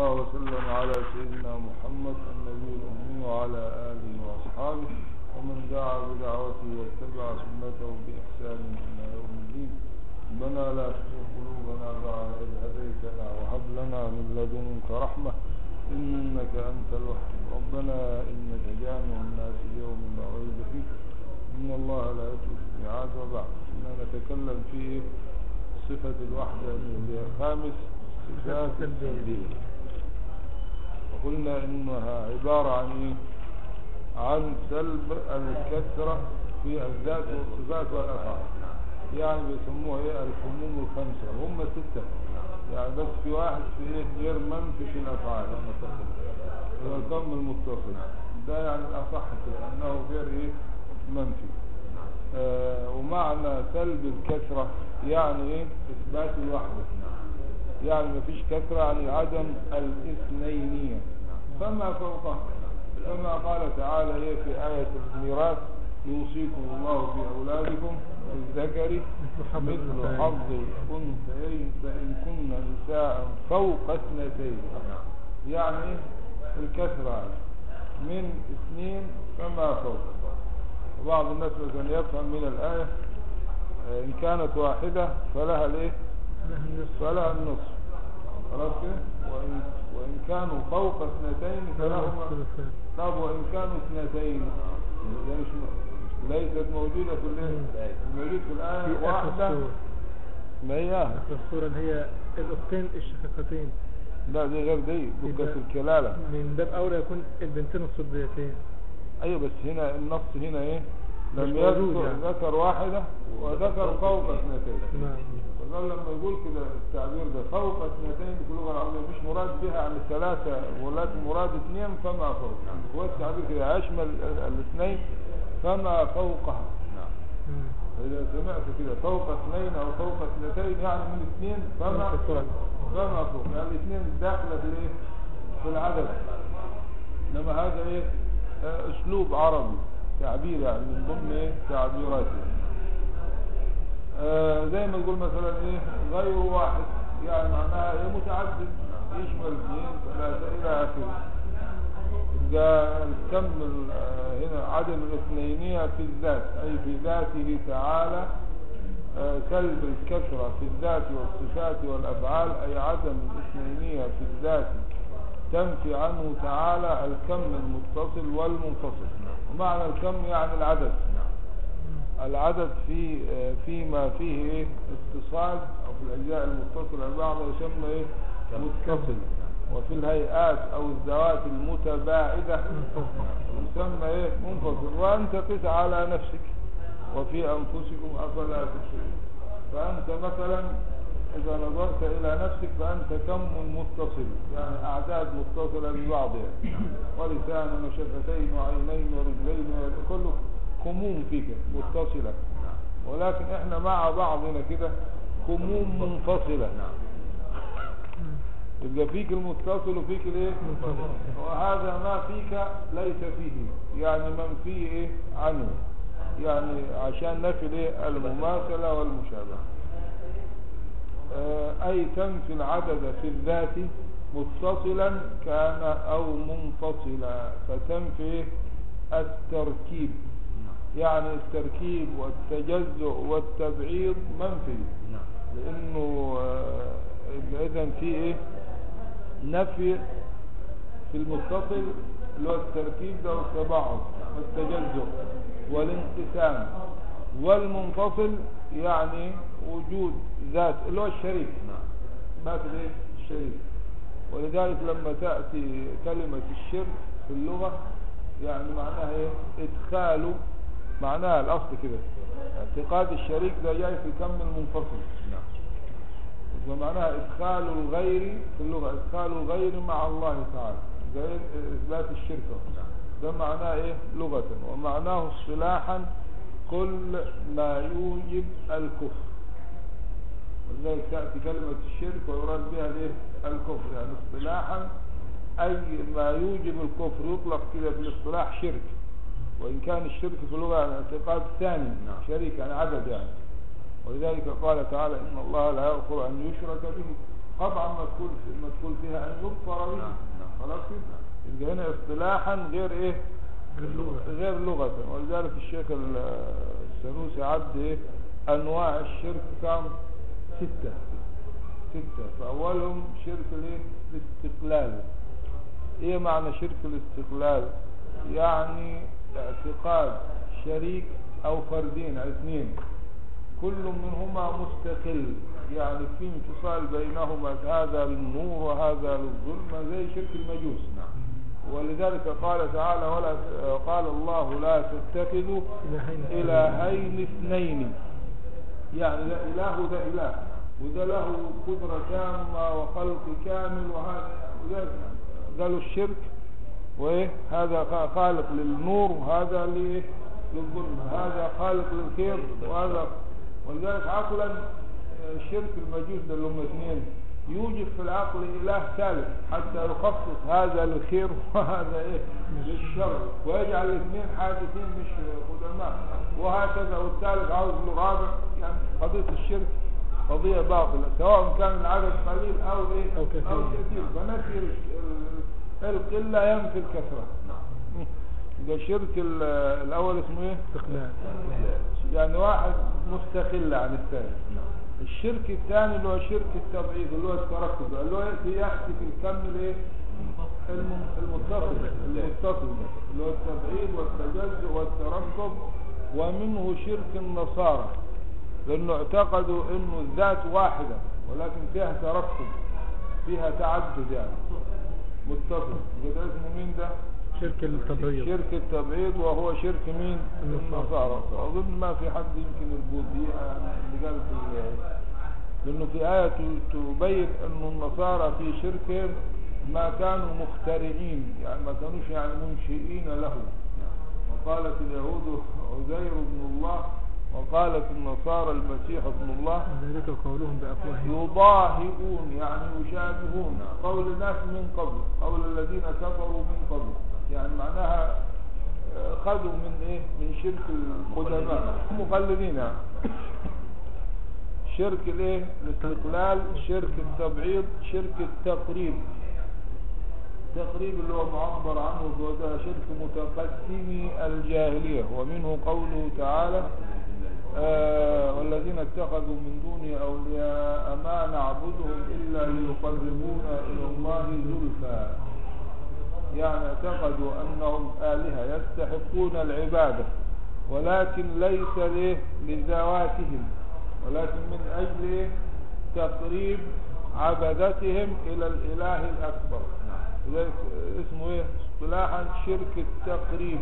الله وسلم على سيدنا محمد النبي الأمي وعلى آله وأصحابه ومن دعا بدعوته واتبع سنته بإحسان إلى يوم الدين ربنا لا تزغ قلوبنا بعد إذ هديتنا وهب لنا من لدنك رحمة إنك أنت الوهاب ربنا إنك جامع الناس ليوم لا ريب فيه إن الله لا يخلف الميعاد وبعد كنا نتكلم في صفة الوحدة اللي هي خامس صفات السلبية وقلنا إنها عبارة عن إيه؟ عن سلب الكثرة في الذات والصفات والأفعال يعني بيسموها إيه الهموم الخمسة هم ستة يعني بس في واحد في إيه غير منفي في الأفعال هو الضم المتصل ده يعني الأصح كده أنه غير إيه منفي آه ومعنى سلب الكثرة يعني إيه إثبات الوحدة يعني ما فيش كثرة عن عدم الاثنينية فما فوقه كما قال تعالى إيه في آية الميراث يوصيكم الله في أولادكم الذكر مثل حظ الأنثيين فإن كن نساء فوق اثنتين يعني الكثرة من اثنين فما فوق بعض الناس مثلا يفهم من الآية إن كانت واحدة فلها الايه فلها النصف خلاص كده وإن, وإن كانوا فوق اثنتين فلهما طب وإن كانوا اثنتين ده مش ليست موجودة في الايه الموجود في الآية واحدة ما هي في الصورة اللي هي الأختين الشقيقتين لا دي غير دي بقى الكلالة من باب أولى يكون البنتين الصبيتين ايوه بس هنا النص هنا ايه لم مش موجود يذكر يعني. ذكر واحدة وذكر فوق اثنتين نعم فقال لما يقول كده التعبير ده فوق اثنتين في اللغة العربية مش مراد بها عن الثلاثة ولكن مراد اثنين فما فوق هو التعبير كده يشمل ال- الاثنين فما فوقها مم. إذا سمعت كده فوق اثنين أو فوق اثنتين يعني من اثنين فما اتصال. فما فوق يعني الاثنين داخلة في الايه في العدد انما هذا ايه آه، اسلوب عربي تعبير يعني من ضمن ايه تعبيراته آه زي ما تقول مثلا ايه غير واحد يعني معناها ايه متعدد يشمل اثنين ثلاثة الى اخره يبقى الكم ال- آه، هنا عدم الاثنينية في الذات اي في ذاته تعالى آه، سلب الكثرة في الذات والصفات والأفعال أي عدم الاثنينية في الذات تنفي عنه تعالى الكم المتصل والمنفصل ومعنى الكم يعني العدد العدد في آه، فيما فيه إيه اتصال أو في الأجزاء المتصلة ببعض يسمى إيه متصل وفي الهيئات أو الذوات المتباعدة يسمى إيه منفصل وأنت قس على نفسك وفي أنفسكم أفلا تبصرون فأنت مثلا إذا نظرت إلى نفسك فأنت كم متصل يعني أعداد متصلة ببعضها ولسان وشفتين وعينين ورجلين كله كموم فيك متصلة ولكن احنا مع بعضنا كده كموم منفصلة يبقى فيك المتصل وفيك الايه وهذا ما فيك ليس فيه يعني من فيه ايه عنه يعني عشان نفي الايه المماثلة والمشابهة آه، اي تنفي العدد في الذات متصلا كان او منفصلا فتنفي إيه؟ التركيب يعني التركيب والتجزؤ والتبعيض منفي لانه اذا في ايه نفي في المتصل اللي هو التركيب ده والتباعد والتجزؤ والانقسام والمنفصل يعني وجود ذات اللي هو الشريك ما في ايه الشريك ولذلك لما تأتي كلمة الشرك في اللغة يعني معناها ايه ادخال معناها الاصل كده اعتقاد الشريك ده جاي في كم المنفصل ومعناها ادخال الغير في اللغة ادخال الغير مع الله تعالى غير اثبات الشرك ده معناه ايه لغة ومعناه اصطلاحا كل ما يوجب الكفر ولذلك تأتي كلمة الشرك ويراد بها الايه الكفر يعني اصطلاحا اي ما يوجب الكفر يطلق كده في الاصطلاح شرك وان كان الشرك في اللغة يعني اعتقاد ثاني شريك يعني عدد يعني ولذلك قال تعالى إن الله لا يغفر أن يشرك به طبعا مدخول مدخول فيها ان يكفر به نعم، نعم. خلاص كده يبقى هنا اصطلاحا غير ايه غير لغة. غير لغة ولذلك الشيخ ال- السنوسي عد ايه انواع الشرك كم ستة ستة فاولهم شرك الايه الاستقلال ايه معنى شرك الاستقلال يعني اعتقاد شريك او فردين أو اثنين كل منهما مستقل يعني في انفصال بينهما هذا للنور وهذا للظلمة زي شرك المجوس ولذلك قال تعالى ولا قال الله لا تتخذوا إلهين إلهين اثنين يعني ده إله وده إله وده له قدرة تامة وخلق كامل وهذا وده قالوا الشرك وإيه هذا خ- خالق للنور وهذا لإيه للظلم هذا خالق للخير وهذا ولذلك عقلا آه، شرك المجوس ده اللي هم اثنين يوجد في العقل إله ثالث حتى يخصص هذا للخير وهذا إيه للشر ويجعل الاثنين حادثين مش قدماء وهكذا والثالث عاوز له رابع يعني قضية الشرك قضية باطلة سواء كان العدد قليل أو إيه أو كثير. أو كثير فنفي ال- القلة ينفي الكثرة نعم ده الشرك ال- الأول اسمه إيه؟ استقلال يعني واحد مستقل عن الثاني نعم الشرك الثاني اللي هو شرك التبعيض اللي هو التركب اللي هو يأتي يحكي في الكم الايه الم- المتصل المتصل ده، اللي هو التبعيض والتجزؤ والتركب ومنه شرك النصارى لانه اعتقدوا انه الذات واحدة ولكن فيها تركب فيها تعدد يعني متصل يبقى ده اسمه مين ده شرك التبعيض شرك التبعيد وهو شرك مين النصارى. النصارى اظن ما في حد يمكن البوذية اللي قال في ال- لانه في آية ت- تبين انه النصارى في شركهم ما كانوا مخترعين يعني ما كانوش يعني منشئين له وقالت اليهود عزير ابن الله وقالت النصارى المسيح ابن الله ذلك قولهم بأفواههم يضاهئون يعني يشابهون قول الناس من قبل قول الذين كفروا من قبل يعني معناها آه، خذوا من ايه من شرك القدماء مقلدين يعني شرك الايه الاستقلال شرك التبعيض شرك التقريب التقريب اللي هو معبر عنه وده شرك متقدمي الجاهلية ومنه قوله تعالى آه والذين اتخذوا من دونه أولياء ما نعبدهم إلا ليقربونا إلى الله زلفى يعني اعتقدوا أنهم آلهة يستحقون العبادة ولكن ليس له لذواتهم ولكن من أجل إيه؟ تقريب عبدتهم إلى الإله الأكبر لذلك اسمه إيه اصطلاحا شرك التقريب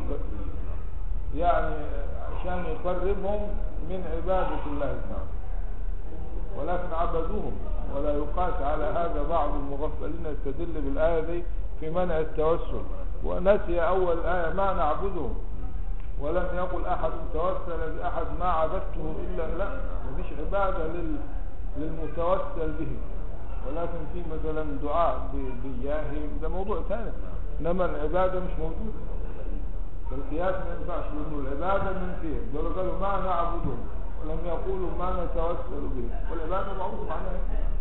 يعني عشان يقربهم من عبادة الله تعالى ولكن عبدوهم ولا يقاس على هذا بعض المغفلين يستدل بالآية دي في منع التوسل ونسي أول آية ما نعبدهم ولم يقل أحد توسل بأحد ما عبدته إلا لا مفيش عبادة لل للمتوسل به ولكن في مثلا دعاء ب- بياه ده موضوع ثاني إنما العبادة مش موجودة فالقياس ما ينفعش لأنه العبادة من فيه دول قالوا ما نعبدهم ولم يقولوا ما نتوسل به والعبادة معروف معناها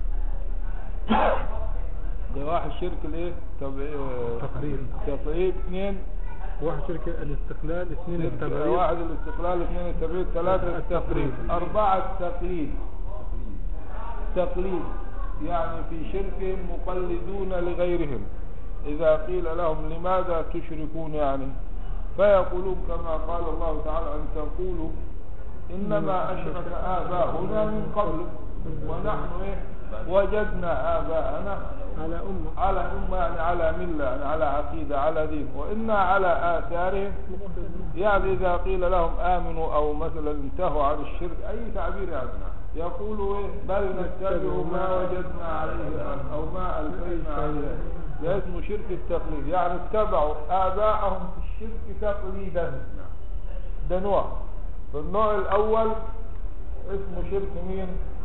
إيه؟ ده واحد شرك الايه تبع- تقريب. تقريب اثنين واحد شرك الاستقلال اثنين شرك- التبعيض واحد الاستقلال اثنين التبعيد ثلاثة التقريب أربعة التقليد تقليد يعني في شركهم مقلدون لغيرهم إذا قيل لهم لماذا تشركون يعني فيقولون كما قال الله تعالى أن تقولوا إنما أشرك آباؤنا من قبل ونحن إيه وجدنا آباءنا على أمة على أمة يعني على ملة يعني على عقيدة على دين وإنا على آثارهم يعني إذا قيل لهم آمنوا أو مثلا انتهوا عن الشرك أي تعبير يعني يقولوا إيه بل نتبع ما وجدنا عليه الآن أو ما ألفينا عليه ده اسمه شرك التقليد يعني اتبعوا آباءهم في الشرك تقليدا ده نوع فالنوع الأول اسمه شرك مين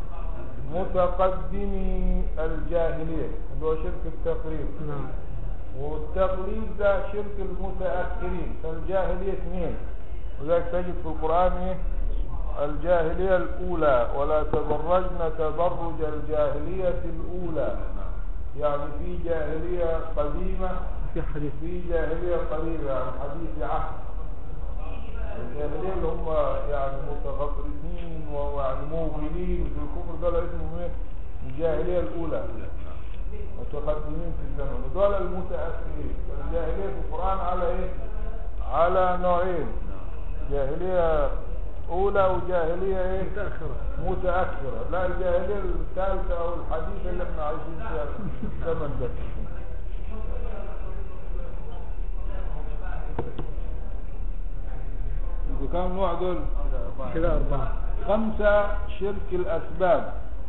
متقدمي الجاهلية اللي هو شرك التقليد نعم والتقليد ده شرك المتأخرين فالجاهلية اثنين وذلك تجد في القرآن ايه الجاهلية الأولى ولا تبرجن تبرج الجاهلية الأولى يعني في جاهلية قديمة في حديث في جاهلية قريبة يعني حديث عهد الجاهلية اللي هم يعني متغطرسين ويعني موغلين في الكفر دول اسمهم ايه؟ الجاهلية الأولى متقدمين في الزمن ودول المتأخرين الجاهلية في القرآن على ايه؟ على نوعين جاهلية أولى وجاهلية ايه؟ متأخرة متأخرة لا الجاهلية الثالثة أو الحديثة اللي احنا عايشين فيها في الزمن ده انتوا كام نوع دول؟ كده أربعة خمسة شرك الأسباب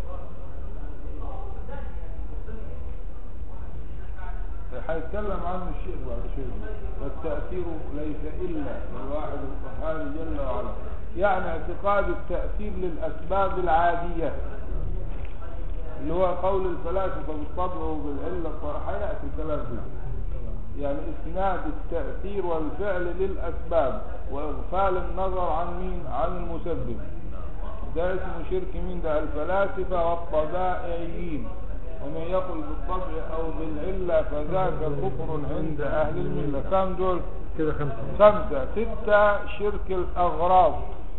هيتكلم عنه الشيخ بعد شوية والتأثير ليس إلا للواحد القهار جل وعلا يعني اعتقاد التأثير للأسباب العادية اللي هو قول الفلاسفة بالطبع وبالعلة حياتي الكلام ده يعني اسناد التأثير والفعل للأسباب وإغفال النظر عن مين عن المسبب ده اسمه شرك مين ده الفلاسفة والطبائعيين ومن يقل بالطبع أو بالعلة فذاك كفر عند أهل الملة كم دول كده خمسة خمسة ستة شرك الأغراض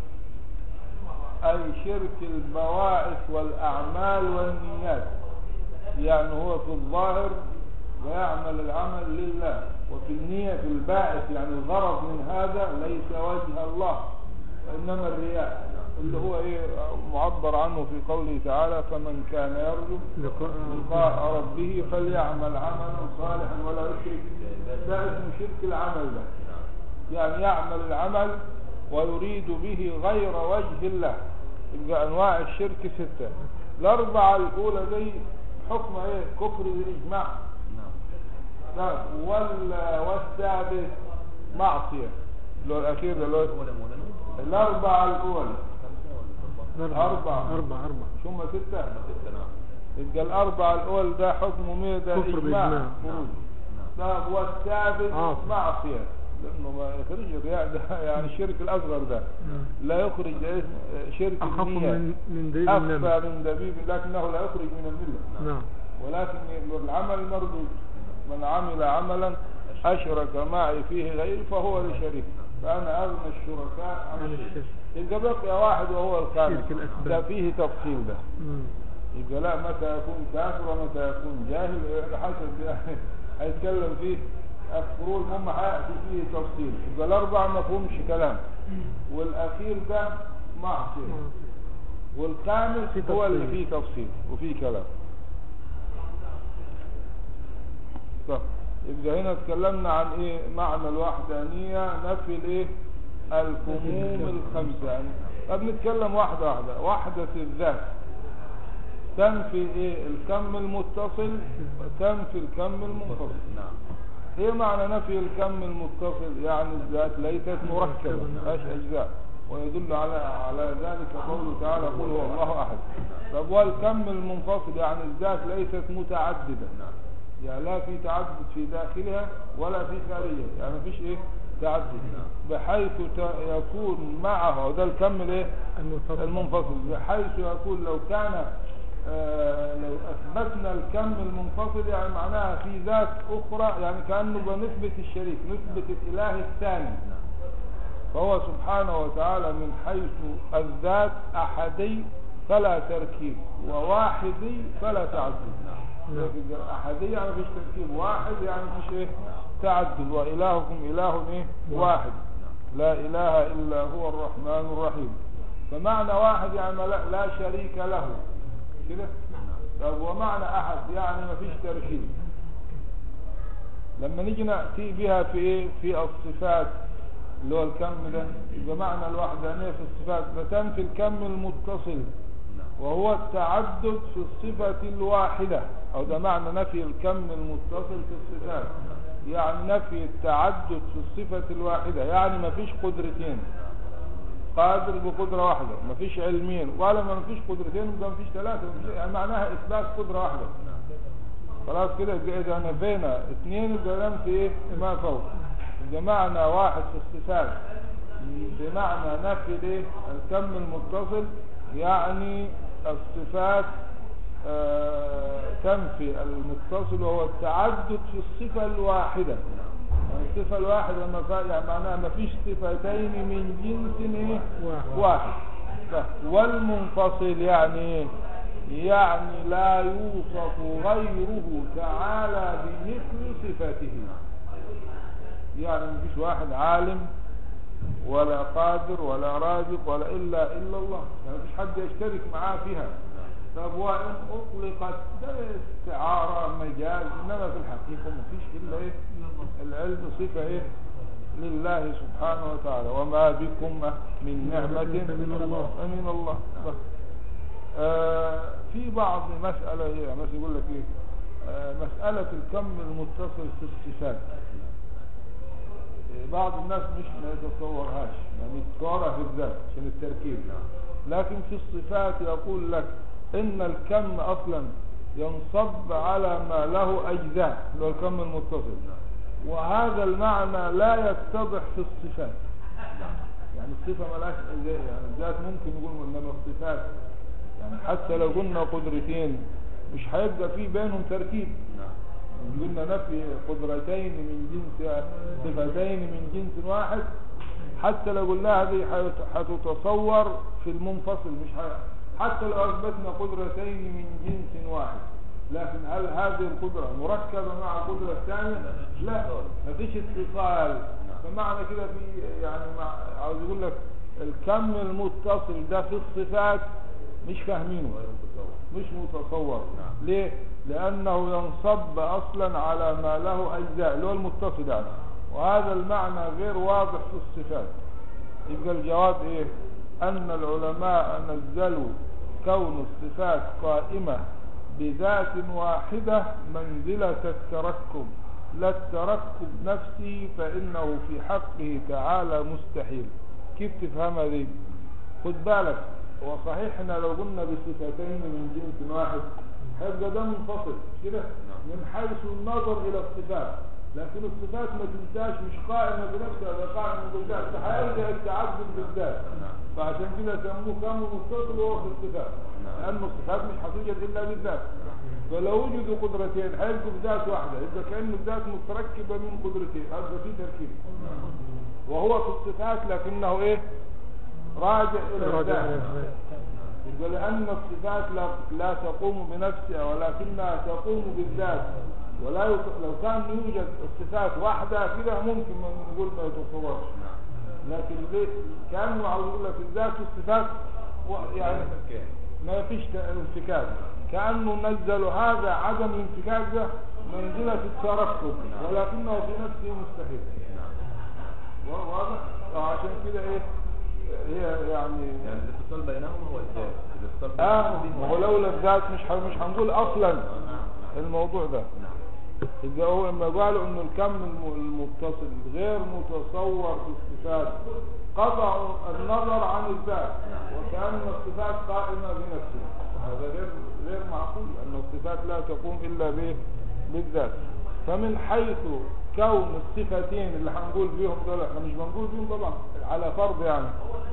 أي شرك البواعث والأعمال والنيات يعني هو في الظاهر ويعمل العمل لله وفي النية في الباعث يعني الغرض من هذا ليس وجه الله وإنما الرياء اللي هو إيه معبر عنه في قوله تعالى فمن كان يرجو لقاء لقاء ربه فليعمل عملا صالحا ولا يشرك ده اسمه شرك العمل ده يعني يعمل العمل ويريد به غير وجه الله يبقى انواع الشرك ستة الاربعة الاولى دي حكم ايه كفر الاجماع ده وال والسادس معصية اللي هو الاخير ده اللي هو الاربعة الاولى أربعة. أربعة أربعة ثم ستة يبقى الأربعة الأول ده حكمه مية ده كفر إجماع بإجماع. خروج ده والثابت عاصي. معصية لأنه ما يخرج الرياء ده يعني الشرك الأصغر ده لا يخرج ده اسم- شرك أخف النية من من دليل النمل أخفى من دبيب لكنه لا يخرج من الملة نعم ولكن العمل مردود من عمل عملا أشرك معي فيه غيري فهو لشريك فأنا أغنى الشركاء عن عن الشرك الشرك يبقى بقي واحد وهو الخامس شرك الأسباب. ده فيه تفصيل ده مم. يبقى لا متى يكون كافر ومتى يكون جاهل على حسب يعني هيتكلم فيه الفروع هم هيأتي فيه تفصيل يبقى الأربعة ما فيهمش كلام والأخير ده معصية والخامس في هو اللي تفصيل. فيه تفصيل وفيه كلام طب يبقى هنا اتكلمنا عن ايه معنى الوحدانية نفي الايه الكموم الخمسة يعني طب نتكلم واحدة واحدة وحدة الذات تنفي ايه الكم المتصل وتنفي الكم المنفصل ايه معنى نفي الكم المتصل يعني الذات ليست مركبة مش اجزاء ويدل على على ذلك قوله تعالى قل هو الله احد طب والكم المنفصل يعني الذات ليست متعددة يعني لا في تعدد في داخلها ولا في خارجها يعني مفيش ايه تعدد بحيث ت- يكون معه وده الكم الايه المنفصل المنفصل بحيث يكون لو كان آه، لو اثبتنا الكم المنفصل يعني معناها في ذات اخرى يعني كانه بنثبت الشريك نثبت الاله الثاني فهو سبحانه وتعالى من حيث الذات احدي فلا تركيب وواحدي فلا تعدد احدي يعني مفيش تركيب واحد يعني مفيش ايه تعدد والهكم اله ايه واحد لا اله الا هو الرحمن الرحيم فمعنى واحد يعني لا, لا شريك له كده طب ومعنى احد يعني مفيش تركيب لما نيجي ناتي بها في ايه في الصفات اللي هو الكم ده بمعنى الوحدانيه في الصفات فتنفي الكم المتصل وهو التعدد في الصفة الواحدة أو ده معنى نفي الكم المتصل في الصفات يعني نفي التعدد في الصفة الواحدة يعني ما فيش قدرتين قادر بقدرة واحدة ما فيش علمين ولا ما فيش قدرتين يبقى ما فيش ثلاثة مفيش- يعني معناها إثبات قدرة واحدة خلاص كده يبقى إذا نفينا اثنين يبقى ننفي إيه ما فوق يبقى معنى واحد في الصفات بمعنى نفي الايه الكم المتصل يعني الصفات آه، تنفي المتصل وهو التعدد في الصفة الواحدة يعني الصفة الواحدة ما فا- يعني معناها ما فيش صفتين من جنس ايه واحد. واحد ف- والمنفصل يعني ايه يعني لا يوصف غيره تعالى بمثل صفته يعني مفيش واحد عالم ولا قادر ولا رازق ولا إلا إلا الله يعني مفيش حد يشترك معاه فيها طب وإن أطلقت ده استعارة مجاز إنما في الحقيقة مفيش إلا إيه العلم صفة إيه لله سبحانه وتعالى وما بكم من نعمة من الله. من الله بس آه في بعض مسألة إيه مثلا يقول لك إيه آه مسألة الكم المتصل في الصفات بعض الناس مش ما يتصورهاش يعني يتصورها في الذات عشان التركيب لكن في الصفات يقول لك ان الكم اصلا ينصب على ما له اجزاء اللي هو الكم المتصل وهذا المعنى لا يتضح في الصفات يعني الصفة ملاش اجزاء يعني الذات ممكن نقول انما الصفات يعني حتى لو قلنا قدرتين مش هيبقى في بينهم تركيب قلنا نفي قدرتين من جنس صفتين من جنس واحد حتى لو قلنا هذه حت- حتتصور في المنفصل مش ح- حتى لو اثبتنا قدرتين من جنس واحد لكن هل هذه القدرة مركبة مع قدرة ثانية؟ لا مفيش اتصال فمعنى كده في يعني مع عاوز يقول لك الكم المتصل ده في الصفات مش فاهمينه مش متصور ليه لانه ينصب اصلا على ما له اجزاء اللي هو المتصل يعني وهذا المعنى غير واضح في الصفات يبقى الجواب ايه ان العلماء نزلوا كون الصفات قائمة بذات واحدة منزلة التركب لا التركب نفسه فانه في حقه تعالى مستحيل كيف تفهمها دي خد بالك هو صحيح احنا لو قلنا بصفتين من جنس واحد هيبقى ده منفصل كده من حيث النظر الى الصفات لكن الصفات ما تنساش مش قائمه بنفسها ده قائمه بالذات فهيرجع التعدد بالذات فعشان كده سموه كم متصل وهو في الصفات لان الصفات مش هتوجد الا بالذات فلو وجدوا قدرتين هيبقوا بذات واحده يبقى كان الذات متركبه من قدرتين هذا في تركيب وهو في الصفات لكنه ايه راجع الى راجع الذات إلى الذات. يبقى لأن الصفات لا, لا تقوم بنفسها ولكنها تقوم بالذات ولا يط... لو كان يوجد الصفات واحدة كده ممكن ما نقول ما يتصورش لكن ليه كانوا عاوز يقول لك الذات والصفات و... يعني ما فيش ت- انفكاك كأنه نزلوا هذا عدم الانفكاك ده منزلة التركب ولكنه في نفسه مستحيل وا- واضح عشان كده ايه هي يعني يعني الاتصال بينهما هو الذات الاتصال اه بينهما ما هو لولا الذات مش ح- مش هنقول اصلا الموضوع ده يبقى هو لما قالوا انه الكم الم- المتصل غير متصور في الصفات قطعوا النظر عن الذات وكأن الصفات قائمة بنفسها هذا غير غير معقول لأن الصفات لا تقوم إلا به بالذات فمن حيث كون الصفتين اللي هنقول بيهم دول احنا مش بنقول بيهم طبعا على فرض يعني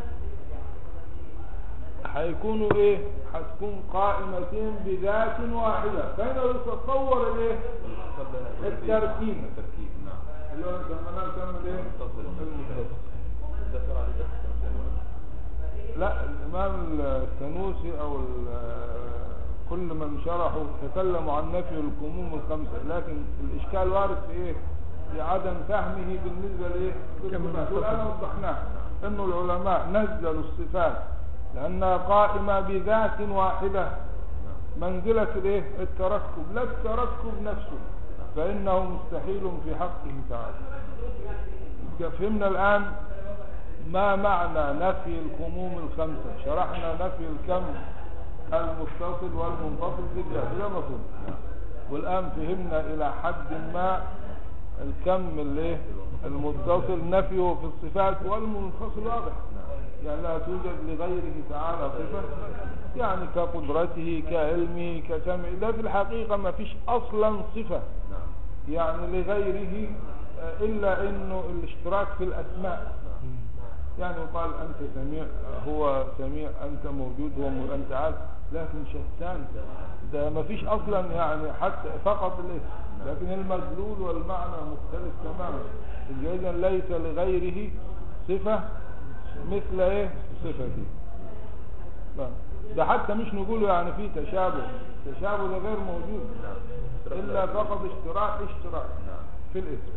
هيكونوا ايه هتكون قائمتين بذات واحدة فهنا يتصور الايه التركيب. التركيب نعم اللي هو سميناه سمي الايه المتصل. المتصل ذكر عليه ده في الكلام لا الامام السنوسي او ال- كل من شرحوا تكلموا عن نفي الكموم الخمسة لكن الاشكال وارد في ايه في عدم فهمه بالنسبة لايه كم للصفات. المتصل. والان وضحناه انه العلماء نزلوا الصفات لانها قائمة بذات واحدة منزلة الايه التركب لا التركب نفسه فانه مستحيل في حقه تعالى يبقى فهمنا الان ما معنى نفي الكموم الخمسة شرحنا نفي الكم المتصل والمنفصل في الذات ده مفهوم والآن فهمنا إلى حد ما الكم الايه المتصل نفيه في الصفات والمنفصل واضح يعني لا توجد لغيره تعالى صفة يعني كقدرته كعلمه كسمعه ده في الحقيقة ما فيش أصلا صفة يعني لغيره آه، إلا إنه الاشتراك في الأسماء يعني يقال أنت سميع هو سميع أنت موجود هو م- أنت عارف لكن شتان ده ما فيش أصلا يعني حتى فقط الاسم لكن المدلول والمعنى مختلف تماما إذا ليس لغيره صفة مثل إيه صفته لا. ده حتى مش نقول يعني في تشابه تشابه ده غير موجود نعم إلا فقط اشتراك اشتراك نعم في الاسم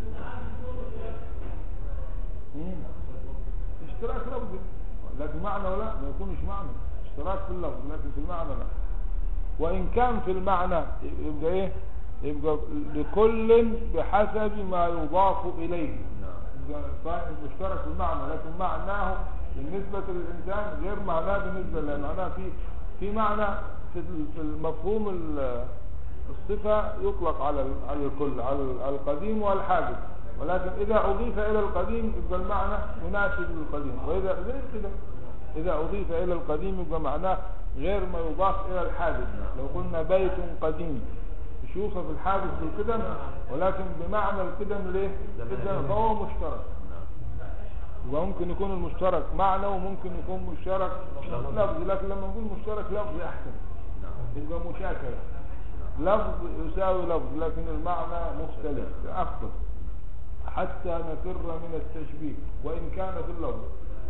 مم. اشتراك لفظي لكن معنى ولا ما يكونش معنى اشتراك في اللفظ لكن في المعنى لا وإن كان في المعنى يبقى ايه يبقى لكل بحسب ما يضاف إليه نعم يبقى صحيح مشترك في المعنى لكن معناه بالنسبة للإنسان غير معناه بالنسبة له معناه في في معنى في ال- في المفهوم ال- الصفة يطلق على ال- على الكل على ال- على القديم والحادث ولكن إذا أضيف إلى القديم يبقى المعنى مناسب للقديم وإذا غير كده إذا أضيف إلى القديم يبقى معناه غير ما يضاف إلى الحادث لو قلنا بيت قديم مش يوصف الحادث بالقدم ولكن بمعنى القدم ليه؟ قدم فهو مشترك وممكن يكون المشترك معنى وممكن يكون مشترك لفظ لكن لما نقول مشترك لفظ أحسن يبقى مشاكلة لفظ يساوي لفظ لكن المعنى مختلف أفضل حتى نفر من التشبيه وإن كان في اللفظ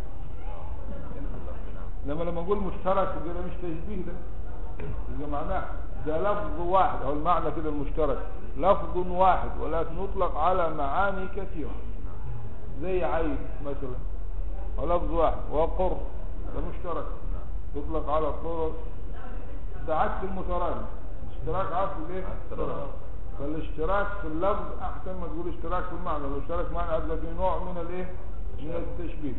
لما لما نقول مشترك يبقى ده مش تشبيه ده يبقى معناه ده لفظ واحد أو المعنى كده المشترك لفظ واحد ولكن يطلق على معاني كثيرة زي عين مثلا أو لفظ واحد وقر ده مشترك يطلق على القر ده عكس المترادف اشتراك عكس الايه الترادف. فالاشتراك في اللفظ احسن ما تقول اشتراك في المعنى الاشتراك في المعنى هذا في نوع من الايه من التشبيه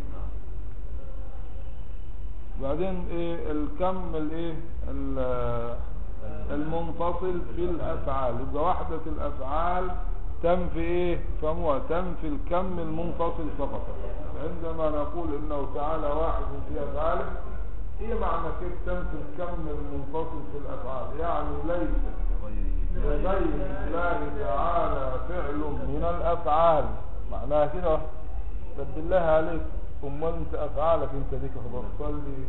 بعدين ايه الكم الايه ال- المنفصل في الافعال يبقى وحدة الافعال تنفي ايه فموها تنفي الكم المنفصل فقط عندما نقول انه تعالى واحد في افعاله ايه معنى كيف تنفي الكم المنفصل في الافعال يعني ليس لغير الله تعالى فعل من الافعال معناها كده طب بالله عليك امال انت افعالك انت ديك بتصلي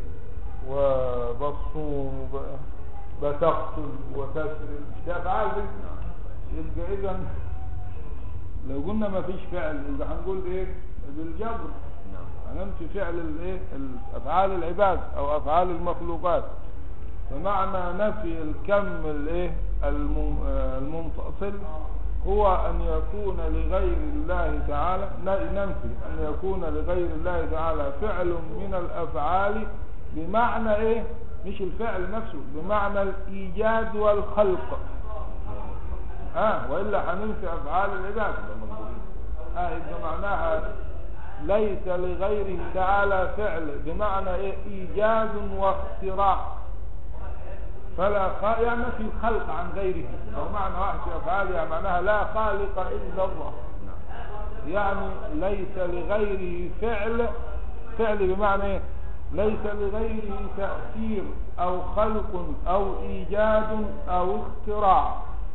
وبصوم وب- بتقتل وتسرق مش ده افعال دي يبقى اذا لو قلنا ما فيش فعل يبقى هنقول ايه بالجبر هننفي فعل الايه افعال العباد او افعال المخلوقات فمعنى نفي الكم الايه الم- آه، المنفصل هو ان يكون لغير الله تعالى ن- ننفي ان يكون لغير الله تعالى فعل من الافعال بمعنى ايه مش الفعل نفسه بمعنى الايجاد والخلق اه والا هننفي افعال العباد اه يبقى معناها ليس لغيره تعالى فعل بمعنى إيه؟ ايجاد واختراع فلا خ... يعني في الخلق عن غيره او معنى واحد في افعالها معناها لا خالق الا الله يعني ليس لغيره فعل فعل بمعنى ايه ليس لغيره تأثير او خلق او ايجاد او اختراع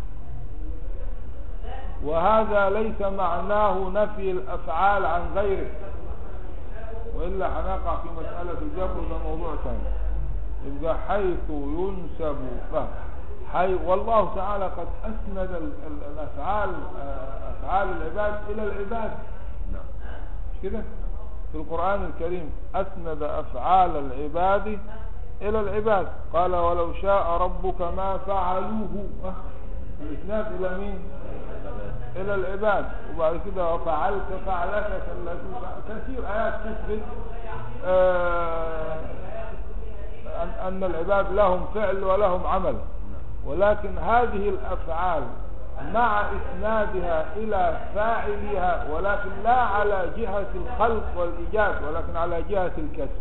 وهذا ليس معناه نفي الافعال عن غيره والا هنقع في مسألة الجبر ده موضوع ثاني يبقى حيث ينسب له حي والله تعالى قد أسند ال- ال- الأفعال آه، أفعال العباد إلى العباد نعم مش كده في القرآن الكريم أسند أفعال العباد إلى العباد قال ولو شاء ربك ما فعلوه آه، الإسناد إلى مين إلى العباد وبعد كده وفعلت فعلتك التي فعلت. كثير آيات تثبت آه، أن أن العباد لهم فعل ولهم عمل ولكن هذه الأفعال مع إسنادها إلى فاعلها ولكن لا على جهة الخلق والإيجاد ولكن على جهة الكسب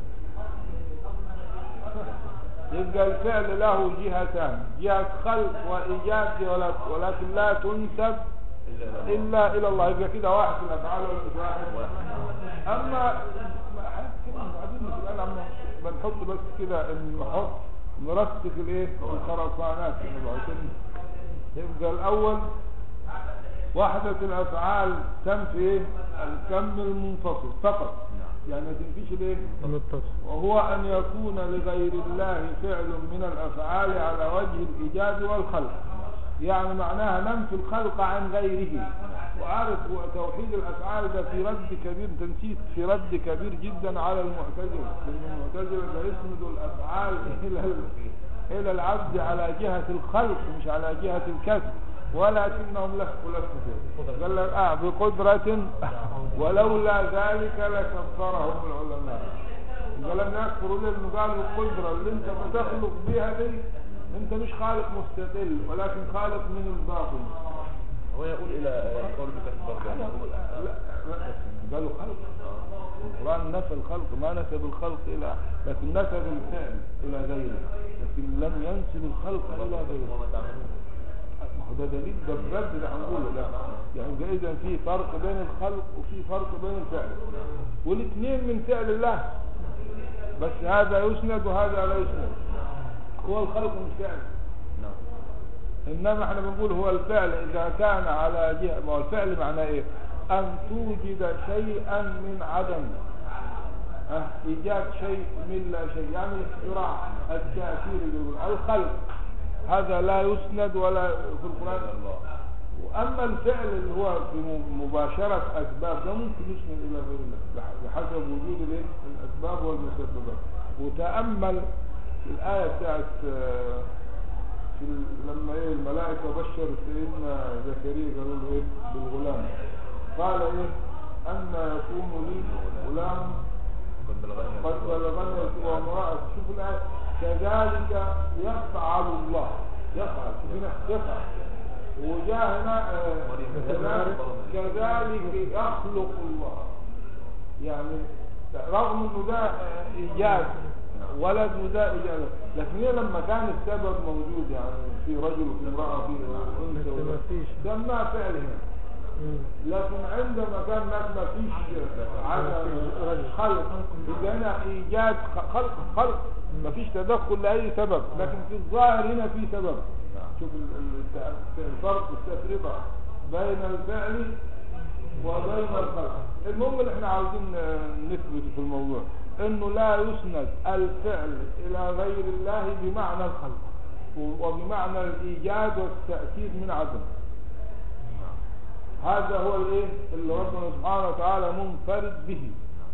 يبقى الفعل له جهتان جهة خلق وإيجاد ولك- ولكن لا تنسب إلا إلى الله. إلا إلى الله يبقى كده واحد في الأفعال ولا مش واحد أما ما حد كده بعدين في الآن عم بنحط بس كده نحط نرسك الإيه الخرسانات كده عشان يبقى الأول وحدة الأفعال تنفي إيه الكم المنفصل فقط نعم يعني ما تنفيش ليه متصل وهو أن يكون لغير الله فعل من الأفعال على وجه الإيجاد والخلق يعني معناها ننفي الخلق عن غيره وعارف هو توحيد الأفعال ده في رد كبير تنسيت في رد كبير جدا على المعتزلة لأن المعتزلة ده يسند الأفعال إلى ال- إلى العبد على جهة الخلق مش على جهة الكسب ولكنهم لفوا لفوا فيه قال لك آه بقدرة ولولا ذلك لكفرهم العلماء قال لم يكفروا ليه لأنه قالوا القدرة اللي انت بتخلق بها دي انت مش خالق مستقل ولكن خالق من الباطن هو يقول الى قول بكسب برضه يعني يقول لا لا قالوا خلق القرآن نفى الخلق ما نسب الخلق إلى لكن نسب الفعل إلى غيره لكن لم ينسب الخلق إلى غيره وما تعملون ما هو ده دليل ده بجد اللي هنقوله ده يعني ده إذا في فرق بين الخلق وفي فرق بين الفعل والاثنين من فعل الله بس هذا يسند وهذا لا يسند هو الخلق مش فعل نعم انما احنا بنقول هو الفعل اذا كان على جهه ما هو الفعل معناه ايه ان توجد شيئا من عدم أه؟ ايجاد شيء من لا شيء يعني اختراع التاثير اللي يقول الخلق هذا لا يسند ولا في القران الله واما الفعل اللي هو في م- مباشره اسباب ده ممكن يسند الى غير الله بح- بحسب وجود الايه الاسباب والمسببات وتامل الايه بتاعت آه، في ال- لما ايه الملائكه بشر سيدنا زكريا قالوا له ايه بالغلام قال ايه ان يكون لي غلام قد بلغني قد بلغني وامرأة شوف الآية كذلك يفعل الله يفعل شوف هنا يفعل وجاء هنا آه، مريم. كذلك كذلك يخلق الله يعني رغم انه ده آه، ايجاد ولد وده ايجاد لكن هي لما كان السبب موجود يعني في رجل وفي امرأة في انثى بس ما وده، فيش. سماه فعل هنا مم. لكن عندما كان هناك ما فيش على خلق يبقى هنا ايجاد خ- خلق خلق ما فيش تدخل لاي سبب لكن في الظاهر هنا في سبب شوف ال- ال- الت- الفرق التفرقه بين الفعل وبين الخلق المهم اللي احنا عاوزين آه، نثبت في الموضوع انه لا يسند الفعل الى غير الله بمعنى الخلق و- وبمعنى الايجاد والتاكيد من عدم هذا هو الايه اللي ربنا سبحانه وتعالى منفرد به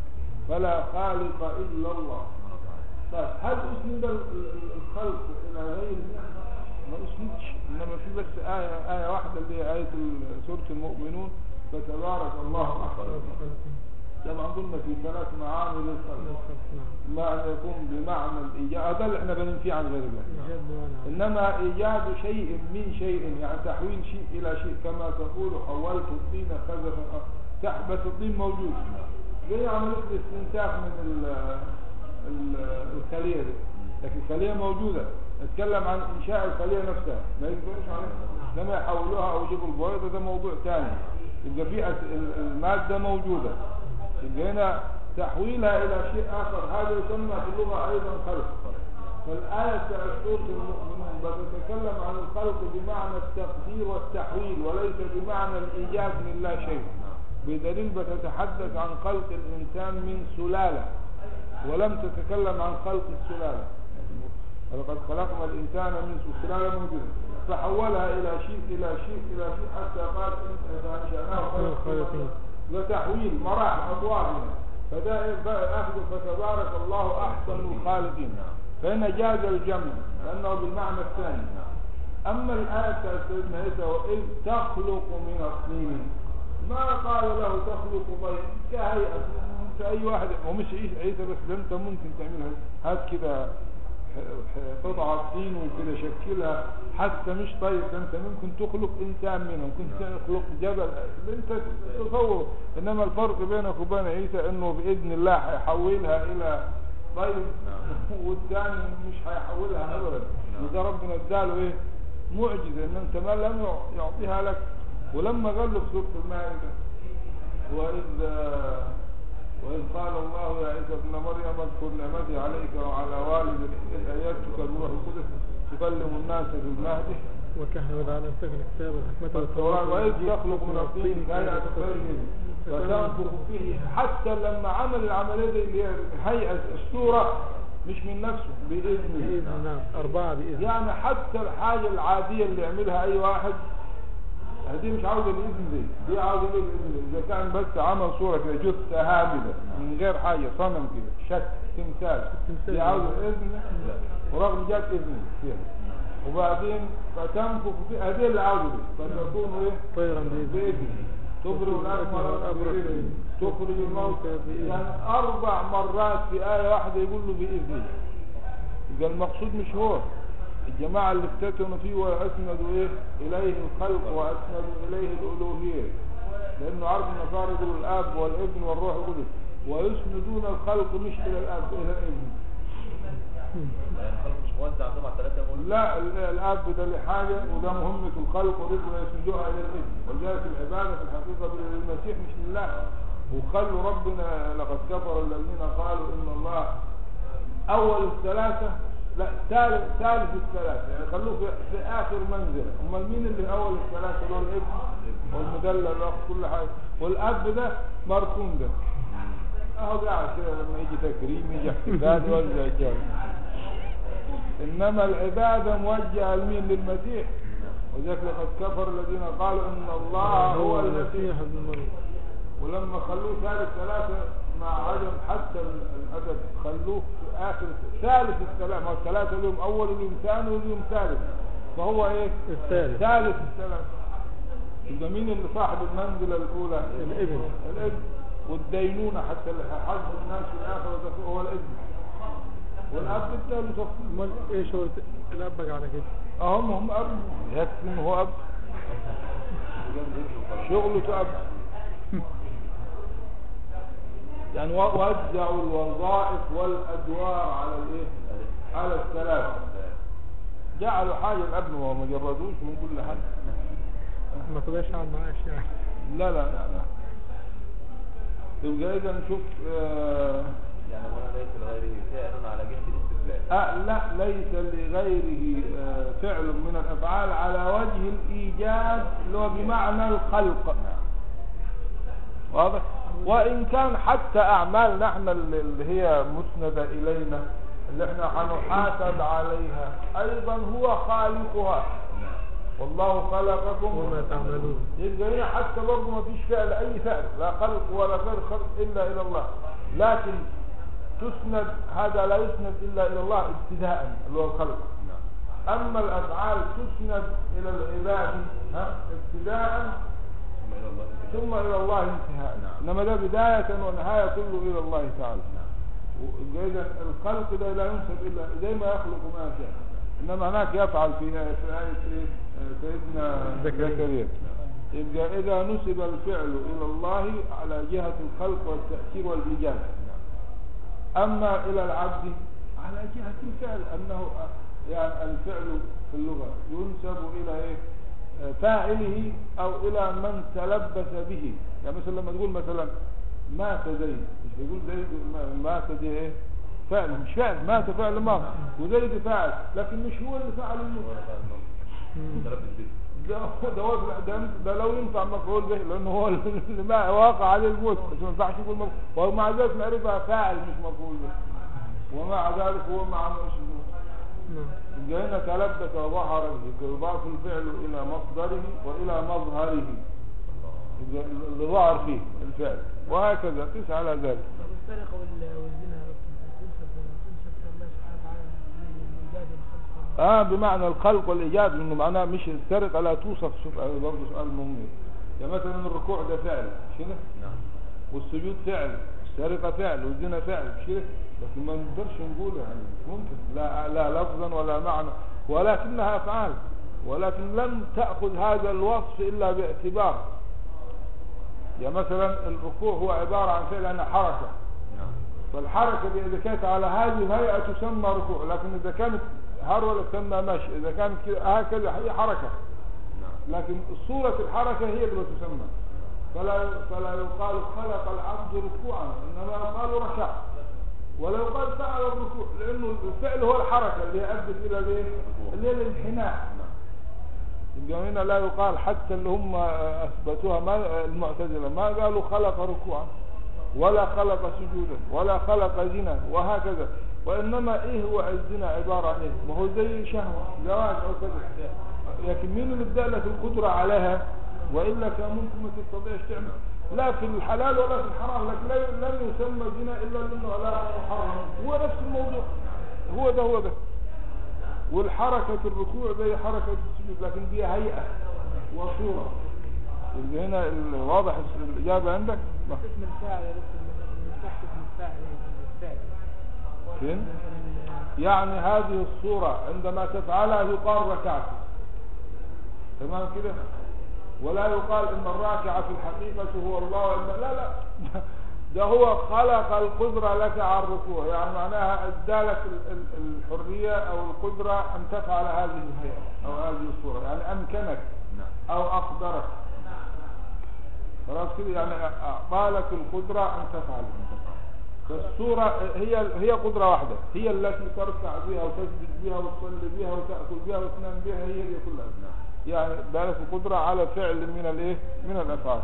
فلا خالق الا الله طيب هل اسند ال- ال- الخلق الى غير الله ما اسندش انما في بس ايه ايه واحده اللي هي ايه ال- سوره المؤمنون فتبارك الله احسن طبعا قلنا في ثلاث معاني للخلق ما ان يكون بمعنى الايجاد هذا اللي احنا بننفي عن غير الله إيجاد بمعنى إنما إيجاد شيء من شيء يعني تحويل شيء إلى شيء كما تقول حولت الطين خزفا تحت بس الطين موجود زي عملية الاستنساخ من ال ال الخلية دي لكن الخلية موجودة نتكلم عن إنشاء الخلية نفسها ما يقدرش عليها لما يحولوها أو يجيبوا البويضة ده موضوع ثاني يبقى في أس- ال- المادة موجودة يبقى هنا تحويلها إلى شيء آخر هذا يسمى في اللغة أيضا خلق فالآية بتاعت سورة المؤمنون بتتكلم عن الخلق بمعنى التقدير والتحويل وليس بمعنى الإيجاد من لا شيء بدليل بتتحدث عن خلق الإنسان من سلالة ولم تتكلم عن خلق السلالة ولقد خلقنا الإنسان من سلالة موجودة فحولها إلى شيء إلى شيء إلى شيء حتى قال إن إذا أنشأناه أحسن الخالقين. ده تحويل مراحل أطوار هنا فده يبقى أخذ فتبارك الله أحسن الخالقين فهنا جاز الجمع لأنه بالمعنى الثاني أما الآية بتاعت سيدنا عيسى وإذ تخلق من الطين ما قال له تخلق طيب كهيئة أنت أي واحد ومش عيسى عيسى بس ده أنت ممكن تعملها هات كده ح- ح- قطعة طين وكده شكلها حتى مش طيب ده انت ممكن تخلق انسان منها ممكن تخلق جبل انت تصور انما الفرق بينك وبين عيسى انه باذن الله هيحولها الى طيب والثاني مش هيحولها ابدا وده ربنا اداله ايه معجزه ان انت ما لم يعطيها لك ولما قال له في سوره المائده واذ وإذ قال الله يا عيسى ابن مريم اذكر نعمتي عليك وعلى والدك إذ أيدتك بروح القدس تكلم الناس في المهد وكهن وجعل أمسك الكتاب والحكمة والتوراة وإذ والإنجيل تخلق من الطين كهيئة الطير فتنفخ فيه حتى لما عمل العملية دي اللي هي هيئة الصورة مش من نفسه بإذنه بإذن نعم أربعة بإذن يعني حتى الحاجة العادية اللي يعملها أي واحد هذه مش عاوزة الإذن دي دي عاوزة إيه الإذن دي إذا كان بس عمل صورة كده جثة هامدة من غير حاجة صنم كده شك تمثال تمثال. دي عاوزة إذن ورغم جات إذن فيها وبعدين فتنفخ في هذه اللي عاوزة دي فتكون إيه طيرا بإذن بإذن تبرئ الأكمل بإذن تخرج الموتى بإذن يعني أربع مرات في آية واحدة يقول له بإذنه يبقى المقصود مش هو الجماعة اللي افتتنوا فيه وأسندوا إيه إليه الخلق وأسندوا إليه الألوهية لأنه عرف النصارى يقولوا الآب والابن والروح القدس ويسندون الخلق مش إلى الآب إلى الابن يعني الخلق مش موزع عندهم على ثلاثة يقول لا ال- الاب ده له حاجه وده مهمه الخلق ورزقه يسندوها الى الابن ولذلك العباده في الحقيقه للمسيح مش لله وخلوا ربنا لقد كفر الذين قالوا ان الله اول الثلاثه لا ثالث ثالث الثلاثه يعني خلوه في, في اخر منزله امال مين اللي اول الثلاثه اللي هو الابن والمدلل واخد كل حاجه والاب ده مرسوم ده اهو قاعد كده لما يجي تكريم يجي احتفال يوزع الجو انما العباده موجهه لمين للمسيح وذلك لقد كفر الذين قالوا ان الله هو المسيح ابن مريم ولما خلوه ثالث ثلاثة مع عدم حتى ال- الأدب خلوه في آخر ثالث الثلاثة ما الثلاثة اليوم أول اليوم ثاني واليوم ثالث فهو إيه؟ الثالث. ثالث الثلاثة يبقى مين اللي صاحب المنزلة الأولى؟ الابن. الابن والدينونة حتى اللي حظ الناس في الآخرة ده هو الابن والأب الثالث امال ايه شغل الاب بقى على كده أهم هم أب يكفي إن هو أب شغلته أب يعني و- وزعوا الوظائف والأدوار على الإيه؟ على الثلاثة جعلوا حاجة الأب وما جردوش من كل حاجة ما تبقاش على المعاش يعني لا لا لا لا يبقى إذا نشوف آه يعني هنا ليس لغيره فعل على جهة الاستقلال آه لا ليس لغيره آه فعل من الأفعال على وجه الإيجاد اللي هو بمعنى الخلق واضح وإن كان حتى أعمالنا احنا اللي اللي هي مسندة إلينا اللي احنا هنحاسب عليها أيضا هو خالقها والله خلقكم وما تعملون يبقى هنا حتى برضه ما فيش فعل أي فعل لا خلق ولا غير خلق إلا إلى الله لكن تسند هذا لا يسند إلا إلى الله ابتداء اللي هو الخلق أما الأفعال تسند إلى العباد ها ابتداء ثم إلى الله ثم إلى الله انتهاء نعم. إنما ده بداية ونهاية كله إلى الله تعالى ويبقى إذا الخلق ده لا ينسب إلا زي ما يخلق ما يشاء إنما هناك يفعل في آية في آية إيه؟ آه، سيدنا زكريا. زكريا يبقى إذا نسب الفعل إلى الله على جهة الخلق والتأثير والإيجاد أما إلى العبد على جهة الفعل أنه يعني الفعل في اللغة ينسب إلى إيه؟ آه، فاعله أو إلى من تلبس به يعني مثلا لما تقول مثلا مات زيد مش بيقول زيد ما- مات دي إيه؟ فعل مش فعل مات فعل ماضي وزيد فاعل لكن مش هو اللي فعل الموت ولا فعل الموت متلبس به ده ده وضع ده, ده لو ينفع مفعول به لانه هو اللي ما واقع عليه الموت بس ما ينفعش يقول مفعول ومع ذلك نعرفها فاعل مش مفعول به ومع ذلك هو ما عملش الموت نعم يبقى هنا تلبس وظهر به يضاف الفعل الى مصدره والى مظهره يبقى اللي ظهر فيه الفعل وهكذا قس على ذلك طب السرقة وال- والزنا تنسب تنسب إلى الله سبحانه وتعالى من الإيجاد والخلق اه بمعنى الخلق والايجاد انه معناه مش السرقه لا توصف شوف آه، برضه سؤال مهم يعني مثلا الركوع ده فعل مش كده نعم والسجود فعل السرقة فعل والزنا فعل مش كده لكن ما نقدرش نقول يعني مش ممكن لا لا لفظا ولا معنى ولكنها افعال ولكن لم تأخذ هذا الوصف إلا باعتبار يعني مثلا الركوع هو عبارة عن فعل أنها حركة نعم فالحركة دي إذا كانت على هذه الهيئة تسمى ركوع لكن إذا كانت هرولة تسمى مشي إذا كانت كده هكذا هي حركة نعم لكن صورة الحركة هي اللي تسمى فلا فلا يقال خلق العبد ركوعا انما يقال ركع ولا يقال فعل الركوع لانه الفعل هو الحركة اللي يؤدي الى الايه؟ اللي هي الانحناء نعم يبقى هنا لا يقال حتى اللي هم اثبتوها ما المعتزله ما قالوا خلق ركوعا ولا خلق سجودا ولا خلق زنا وهكذا وانما ايه هو الزنا عباره عن ايه ما هو زي شهوه زواج او كذا لكن مين اللي ادى لك القدره عليها والا كان ممكن ما تستطيعش تعمل لا في الحلال ولا في الحرام لكن لا- لن يسمى زنا الا لانه لا محرم هو نفس الموضوع هو ده هو ده والحركة الركوع زي حركة السجود لكن دي هيئة وصورة اللي هنا ال- واضح الإجابة عندك ما. اسم الفاعل يا دكتور من تحت اسم الفاعل الفاعل فين يعني هذه الصورة عندما تفعلها يقال ركعت تمام كده ولا يقال ان الراكع في الحقيقة هو الله وإلا لا لا ده هو خلق القدرة لك على الركوع يعني معناها ادالك ال- ال- الحرية او القدرة ان تفعل هذه الهيئة او هذه الصورة يعني امكنك نعم او اقدرك خلاص كده يعني اعطالك القدرة ان تفعل فالصورة هي هي قدرة واحدة هي التي تركع بها وتسجد بها وتصلي بها وتأكل بها وتنام بها هي هي كلها يعني بالك القدرة على فعل من الايه من الافعال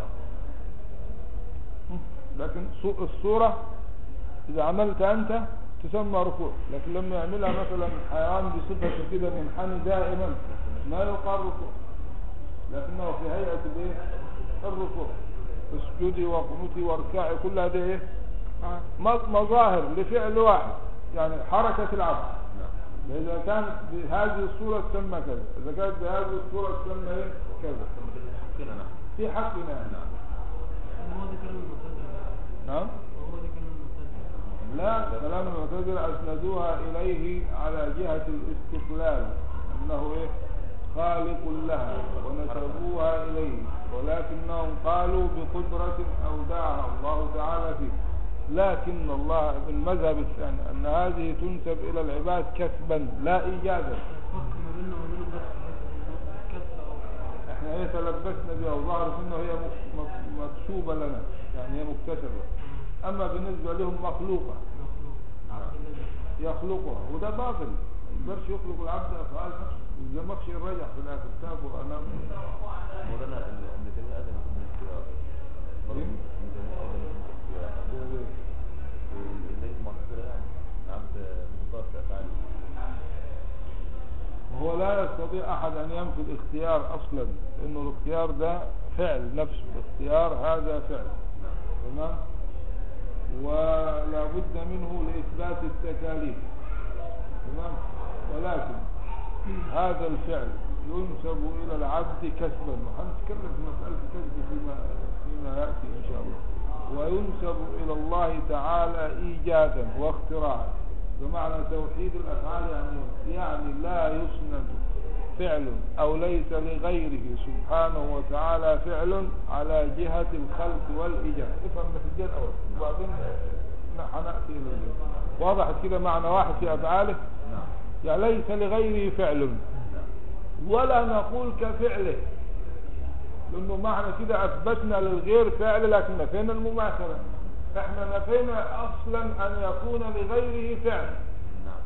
لكن صو- الصورة اذا عملت انت تسمى ركوع لكن لما يعملها مثلا حيوان بصفة كده منحني دائما ما يقال ركوع لكنه في هيئة الايه الركوع اسجدي وقنوتي واركعي كل هذه ايه آه. م- مظاهر لفعل واحد يعني حركة العبد نعم إذا كانت بهذه الصورة تسمى كذا إذا كانت بهذه الصورة تسمى إيه؟ كذا ثم كده نعم في حقنا نعم هو ده كلام المعتزلة نعم وهو ده كلام المعتزلة لا كلام المعتزلة أسندوها إليه على جهة الاستقلال أنه إيه خالق لها ونسبوها إليه ولكنهم قالوا بقدرة أودعها الله تعالى فيه لكن الله بالمذهب الثاني أن هذه تنسب إلى العباد كسبا لا إيجادا الفرق ما بيننا وبين بس الكسر أو احنا ايه تلبسنا بها وظهرت انه هي مك- مك- مكسوبة لنا يعني هي مكتسبة اما بالنسبة لهم مخلوقة مخلوق عبد الله يخلقها وده باطل ما يقدرش يخلق العبد افعال نفسه اذا ما خشي الرجع في الاخر تاب وانا مولانا ال- ابن تيمية أذن يكون من الاختيار برضه إيه؟ ابن تيمية أذن يكون من الاختيار زي المعتزلة يعني عبد مختار في أفعاله وهو لا يستطيع احد ان ينفي الاختيار اصلا لانه الاختيار ده فعل نفسه الاختيار هذا فعل تمام ولا بد منه لاثبات التكاليف تمام ولكن هذا الفعل ينسب الى العبد كسبا وهنتكلم في مساله الكسب فيما فيما ياتي ان شاء الله وينسب الى الله تعالى ايجادا واختراعا بمعنى توحيد الافعال يعني يعني لا يسند فعل او ليس لغيره سبحانه وتعالى فعل على جهه الخلق والايجاد افهم بس الجهه الاول وبعدين آه، هناتي الى الجهة. واضح كده معنى واحد في افعاله نعم يعني ليس لغيره فعل نعم ولا نقول كفعله لانه معنى كده اثبتنا للغير فعل لكن نفينا المماثله احنا نفينا اصلا ان يكون لغيره فعل نعم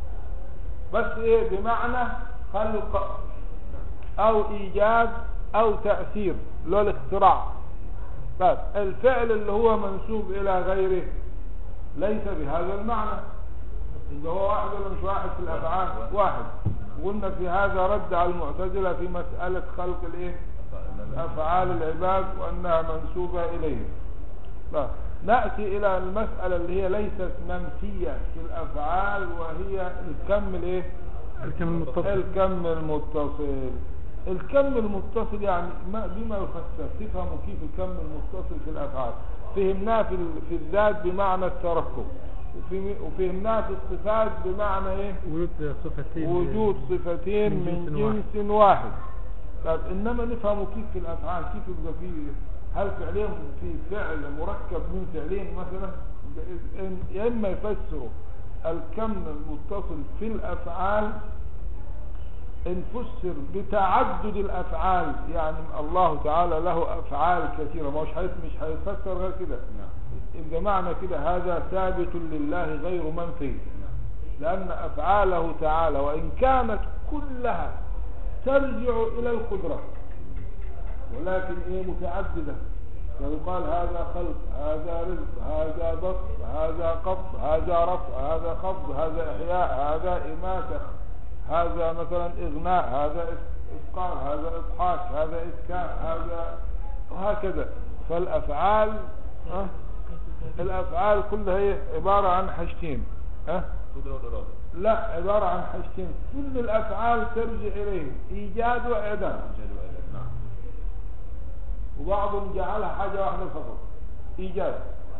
بس ايه بمعنى خلق او ايجاد او تاثير له الاختراع بس الفعل اللي هو منسوب الى غيره ليس بهذا المعنى يبقى هو واحد ولا مش واحد في الافعال واحد قلنا في هذا رد على المعتزله في مساله خلق الايه افعال العباد وانها منسوبه اليه لا. ناتي الى المساله اللي هي ليست منفيه في الافعال وهي الكم الايه الكم المتصل الكم المتصل الكم المتصل يعني ما بما يفسر تفهموا كيف الكم المتصل في الافعال فهمناه في ال- في الذات بمعنى التركب وفي- وفهمناه في الصفات بمعنى ايه وجود صفتين وجود صفتين من من جنس واحد. جنس واحد طيب انما نفهموا كيف في الافعال كيف يبقى في هل فعلين في فعل مركب من فعلين مثلا إن- يا اما يفسروا الكم المتصل في الافعال ان فسر بتعدد الافعال يعني الله تعالى له افعال كثيره ما هوش هيت- مش هيفسر غير كده نعم يبقى معنى كده هذا ثابت لله غير منفي لأن أفعاله تعالى وإن كانت كلها ترجع إلى القدرة ولكن إيه متعددة فيقال هذا خلق هذا رزق هذا بسط هذا قبض هذا رفع هذا خفض هذا إحياء هذا إماتة هذا مثلا إغناء هذا إس- إسقاط هذا إضحاك هذا إسكان هذا وهكذا فالأفعال أه؟ الأفعال كلها هي عبارة عن حاجتين أه؟ قدرة والإرادة لا عبارة عن حاجتين كل الأفعال ترجع إليه إيجاد وإعدام إيجاد وإعداد نعم وبعضهم جعلها حاجة واحدة فقط إيجاد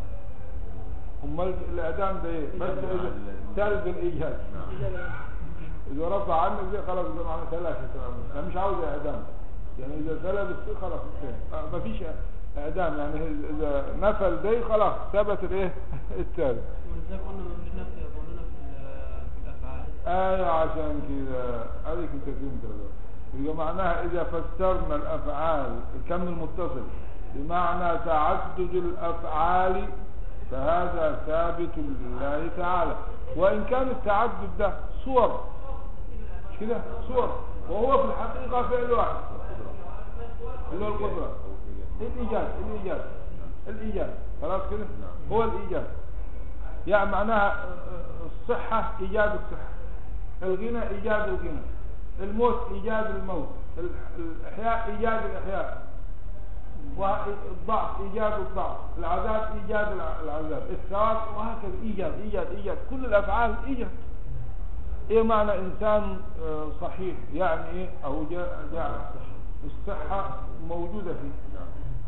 هم الإعدام ده إيه؟ بس إذا سلب الإيجاد نعم إذا رفع عنك دي خلاص ده معنى ثلاثة تمام أنا مش عاوز إعدام يعني إذا سلب الشيء خلاص انتهى آه، مفيش إعدام يعني إذا نفل دي خلاص ثبت الإيه الثالث ولذلك قلنا مفيش نفي يا مولانا في ال- في الافعال آية عشان كده هذيك انت فهمت بقى. يبقى معناها إذا فسرنا الأفعال الكم المتصل بمعنى تعدد الأفعال فهذا ثابت لله تعالى وإن كان التعدد ده صور مش كده صور وهو في الحقيقة فعل واحد اللي هو القدرة الإيجاد الإيجاد الإيجاد خلاص كده هو الإيجاد يعني معناها آه، آه، الصحة إيجاد الصحة الغنى إيجاد الغنى الموت إيجاد الموت ال- الإحياء إيجاد الإحياء والضعف إيجاد الضعف العذاب إيجاد الع- العذاب الثواب وهكذا إيجاد إيجاد إيجاد كل الأفعال إيجاد إيه معنى إنسان آه، صحيح يعني إيه أو جاء جاء الصحة موجودة فيه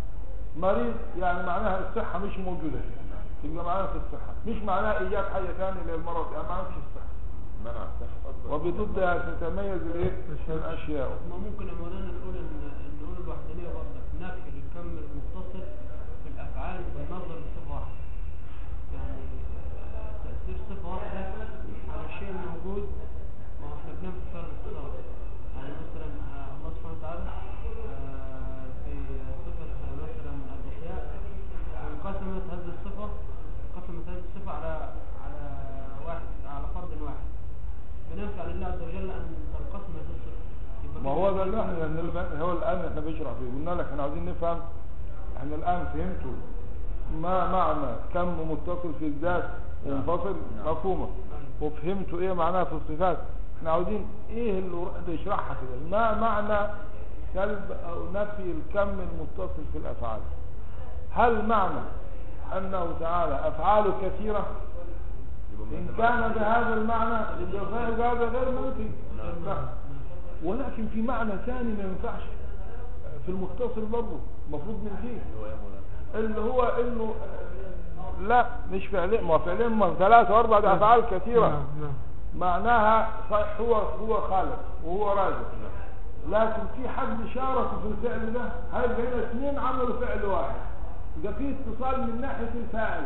مريض يعني معناها الصحة مش موجودة فيه يبقى معناها في الصحة مش معناها إيجاد حاجة ثانية للمرض يعني معناها مش الصحة منع الصحة أصلا وبضدها تتميز الايه الاشياء ما ممكن يا مولانا نقول ان نقول الوحدانيه برضك نفي الكم المتصل في الافعال بالنظر لصفه واحده يعني آه، تاثير صفه واحده على شيء موجود واحنا بننفي فرق الاتصال يعني مثلا آه، الله سبحانه وتعالى آه، في صفه آه، مثلا الاحياء انقسمت هذه الصفه قسمت هذه الصفه على على واحد على فرد واحد بننفع لله عز وجل ان تنقسم هذه الصفه يبقى ما كده هو ده اللي احنا لأن الم- هو الان احنا بنشرح فيه قلنا لك احنا عاوزين نفهم احنا الان فهمتوا ما معنى كم متصل في الذات ومنفصل مفهومه وفهمتوا ايه معناها في الصفات احنا عاوزين ايه اللي ورا- يشرحها كده ما معنى سلب او نفي الكم المتصل في الافعال هل معنى انه تعالى افعاله كثيره إن كان بهذا المعنى يبقى فاهم هذا غير ممكن لا. ولكن في معنى ثاني ما ينفعش في المتصل برضه المفروض من فيه هو يا مولانا اللي هو انه آه، لا مش فعلين ما فعلين ما ثلاثة واربع ده افعال كثيرة نعم نعم معناها صحيح هو هو خالق وهو رازق لكن في حد شارك في الفعل ده هيبقى هنا اثنين عملوا فعل واحد يبقى في اتصال من ناحية الفاعل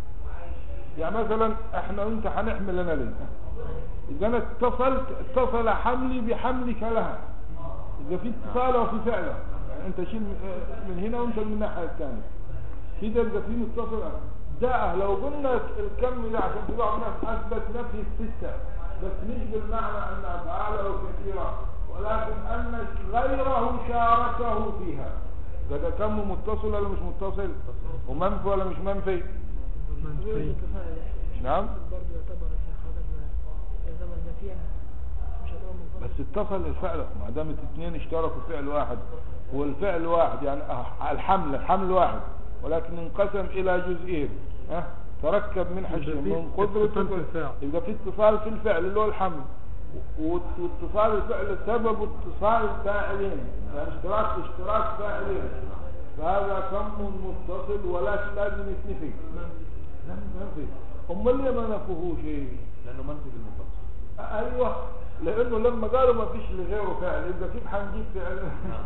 يعني مثلا احنا وانت هنحمل انا ليه اذا انا اتصلت اتصل حملي بحملك لها اذا في اتصال وفي فعله يعني انت شيل من- من هنا وانت من الناحيه الثانيه كده يبقى في متصل ده لو قلنا الكم ده عشان في بعض الناس اثبت نفي السته بس مش بالمعنى ان افعاله كثيره ولكن ان غيره شاركه فيها ده ده كم متصل ولا مش متصل ومنفي ولا مش منفي منفي نعم برضه يعتبر يا شيخ هذا يعتبر نفيا مش هتبقى منفصل بس اتصل الفعل ما دام الاثنين اشتركوا في فعل واحد هو الفعل واحد يعني اه، الحمل الحمل واحد ولكن انقسم الى جزئين ها تركب من حاجتين يبقى في من قدرة اتصال في وقدرة. الفعل. يبقى في اتصال في الفعل اللي هو الحمل و- واتصال الفعل سبب اتصال الفاعلين يعني اشتراك اشتراك فاعلين فهذا كم متصل ولكن لازم يتنفي لم ينفي امال ليه ما نفوهوش ايه لأنه منفي بالمنفصل ايوه لانه لما قالوا ما فيش لغيره فعل يبقى كيف هنجيب فعل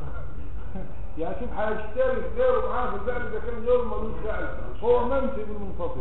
يعني كيف هيشترك غيره معاه في الفعل اذا كان غيره ملوش فعل هو منفي بالمنفصل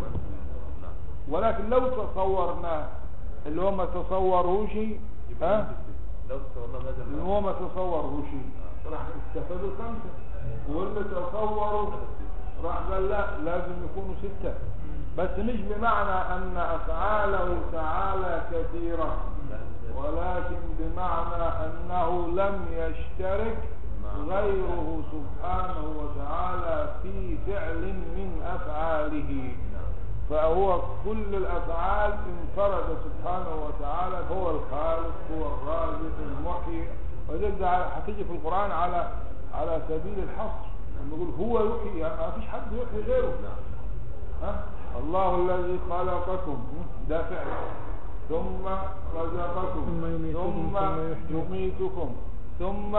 ولكن لو تصورناه اللي هو ما تصوروش يبقى ها منفي. لو تصورنا هذا اللي المعنى هو ما تصوروش راح استفادوا خمسه واللي تصوروا راح قال لا لازم يكونوا سته بس مش بمعنى ان افعاله تعالى كثيره ولكن بمعنى أنه لم يشترك نعم. غيره سبحانه وتعالى في فعل من أفعاله نعم فهو كل الأفعال انفرد سبحانه وتعالى فهو الخالق هو الرازق المحيي وذلك ده هتيجي في القرآن على على سبيل الحصر لما يقول هو يحيي يعني ما فيش حد يحيي غيره نعم ها؟ الله الذي خلقكم ده فعل ثم رزقكم ثم يميتكم، ثم ثم يحييكم. يميتكم ثم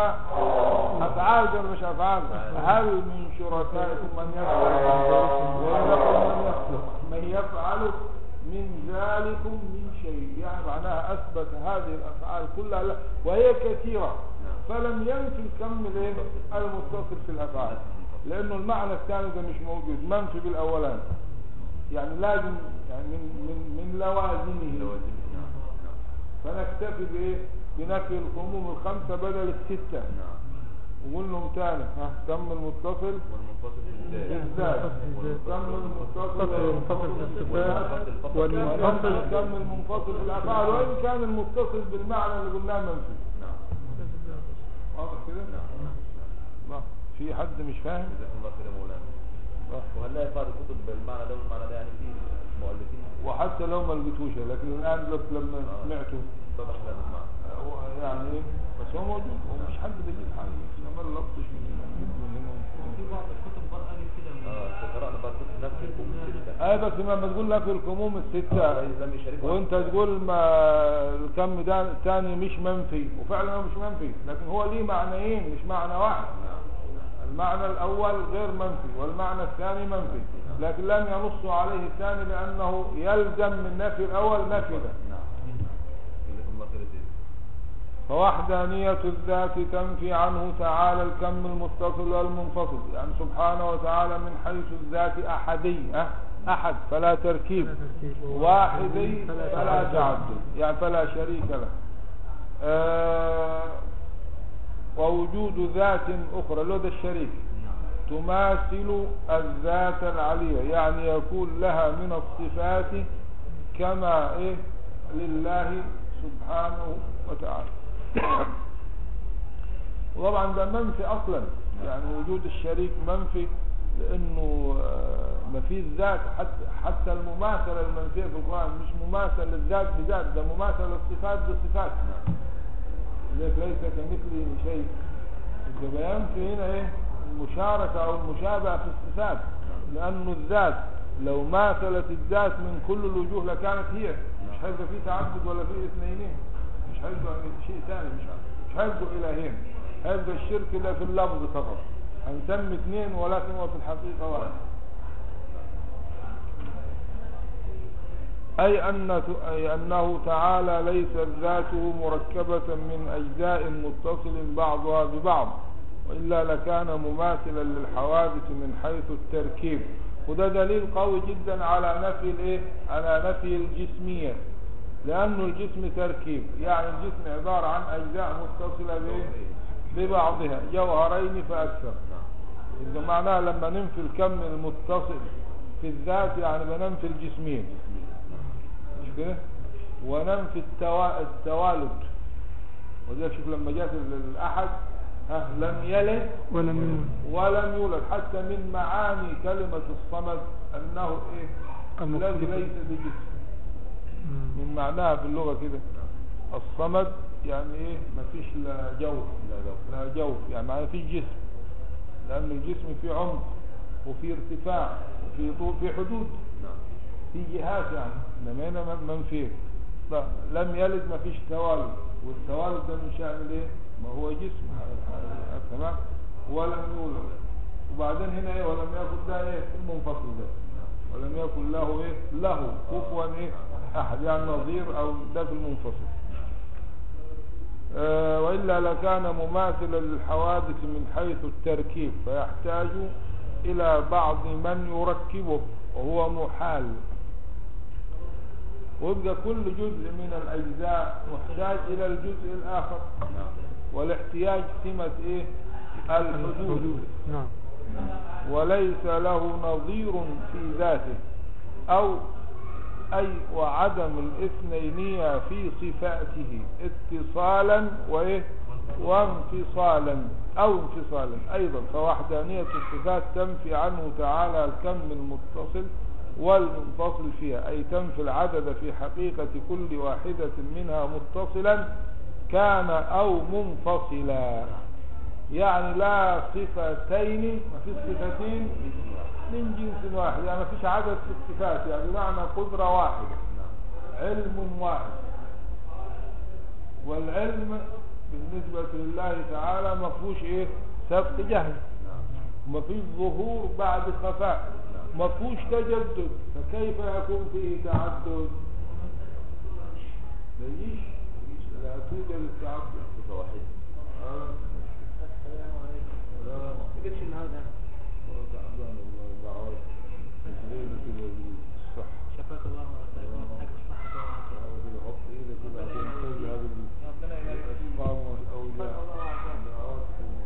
أفعال ده مش أفعال هل من شركائكم من يفعل ويقول من يخلق من يفعل من ذلكم من شيء يعني معناها أثبت هذه الأفعال كلها له وهي كثيرة فلم ينفي الكم الايه؟ المتصل في الأفعال لأنه المعنى الثاني ده مش موجود منفي بالأولان يعني لازم يعني من من من لوازمه لوازم نعم نعم فنكتفي بايه بنفي الخموم الخمسه بدل السته نعم وقول لهم تاني ها تم المتصل والمنفصل في الذات بالذات تم المتصل المنفصل في الصفات والمنفصل تم المنفصل في الافعال وان كان المتصل بالمعنى اللي قلناه منفي نعم واضح كده نعم ما في حد مش فاهم جزاكم الله خير يا مولانا آه. وهنلاقي بعض الكتب بالمعنى ده والمعنى ده يعني في مؤلفين وحتى لو ما لقيتوش لكن الان لك- لما سمعته اتضح لنا المعنى هو يعني إيه؟ بس هو موجود هو مش حد بيجيب حاجه لما لطش من هنا من هنا ومن في هنا. بعض الكتب بقى قالت كده اه قرأنا بعض الكتب نفس الكم الستة اي بس لما تقول لك الكموم آه، الستة لم يشاركوا وانت تقول ما الكم ده تاني مش منفي وفعلا هو مش منفي لكن هو ليه معنيين مش معنى واحد نعم المعنى الاول غير منفي والمعنى الثاني منفي لكن لم ينص عليه الثاني لانه يلزم من نفي الاول نفي ده نعم جزاكم الله خير يا سيدي فوحدانية الذات تنفي عنه تعالى الكم المتصل والمنفصل يعني سبحانه وتعالى من حيث الذات أحدي أه؟ أحد فلا تركيب فلا تركيب. واحدي فلا فلا تعدد. تعدد يعني فلا شريك له آه ووجود ذات أخرى له ده الشريك تماثل الذات العلية يعني يكون لها من الصفات كما إيه لله سبحانه وتعالى وطبعا ده منفي اصلا يعني وجود الشريك منفي لانه آه، ما فيش ذات حتى حتى المماثله المنفيه في القران مش مماثله للذات بذات ده مماثله للصفات بالصفات لذلك ليس كمثله شيء يبقى ينفي هنا ايه المشاركه او المشابهه في الصفات لانه الذات لو ماثلت الذات من كل الوجوه لكانت هي مش هيبقى في تعدد ولا في اثنينين مش هيبقى شيء ثاني مش مش هيبقوا الهين هيبقى الشرك ده في اللفظ فقط هنسمي اثنين ولكن هو في الحقيقه واحد أي أن أي أنه تعالى ليست ذاته مركبة من أجزاء متصل بعضها ببعض وإلا لكان مماثلا للحوادث من حيث التركيب وده دليل قوي جدا على نفي الايه على نفي الجسمية لأنه الجسم تركيب يعني الجسم عبارة عن أجزاء متصلة بإيه؟ ببعضها جوهرين فأكثر إذا معناها لما ننفي الكم المتصل في الذات يعني بننفي الجسمية مش كده وننفي التوا... التوالد وذلك شوف لما جاءت ال- الأحد ها لم يلد ولم يولد ولم يولد حتى من معاني كلمة الصمد أنه إيه المخلوق. الذي ليس بجسم مم. من معناها في اللغة كده الصمد يعني إيه ما فيش لا جوف لا لا لا جوف يعني ما فيش جسم لأن الجسم فيه عمق وفي ارتفاع وفي طول في حدود نعم في جهات يعني انما هنا من- منفيه لا لم يلد ما فيش توالد والتوالد ده من شأن ايه ما هو جسم ح- ح- تمام ولم يولد وبعدين هنا ايه ولم يكن ده ايه المنفصل ده ولم يكن له ايه له كفوا ايه احد يعني نظير او ده في المنفصل آه وإلا لكان مماثلا للحوادث من حيث التركيب فيحتاج إلى بعض من يركبه وهو محال ويبقى كل جزء من الأجزاء محتاج إلى الجزء الآخر نعم والاحتياج سمة إيه الحدود الحدود نعم وليس له نظير في ذاته أو أي وعدم الاثنينية في صفاته اتصالا وإيه وانفصالا أو انفصالا أيضا فوحدانية الصفات تنفي عنه تعالى الكم المتصل والمنفصل فيها أي تنفي العدد في حقيقة كل واحدة منها متصلا كان أو منفصلا يعني لا صفتين ما في صفتين من جنس واحد يعني ما فيش عدد في الصفات يعني معنى قدرة واحدة علم واحد والعلم بالنسبة لله تعالى ما فيهوش ايه سبق جهل ما فيش ظهور بعد خفاء ما فيهوش تجدد فكيف يكون فيه تعدد لا يجيش لا توجد التعدد صفة واحدة آه. لا ما جتش النهارده هو تعبان والله دعوات ليلة كده بالصح شفاك الله وعافاك ويحفظك ويصلحك دعوة كده حط ايدك كده عشان تنتهي هذه ربنا يبارك فيك الاسقام والاولياء شفاك الله وعافاك دعوات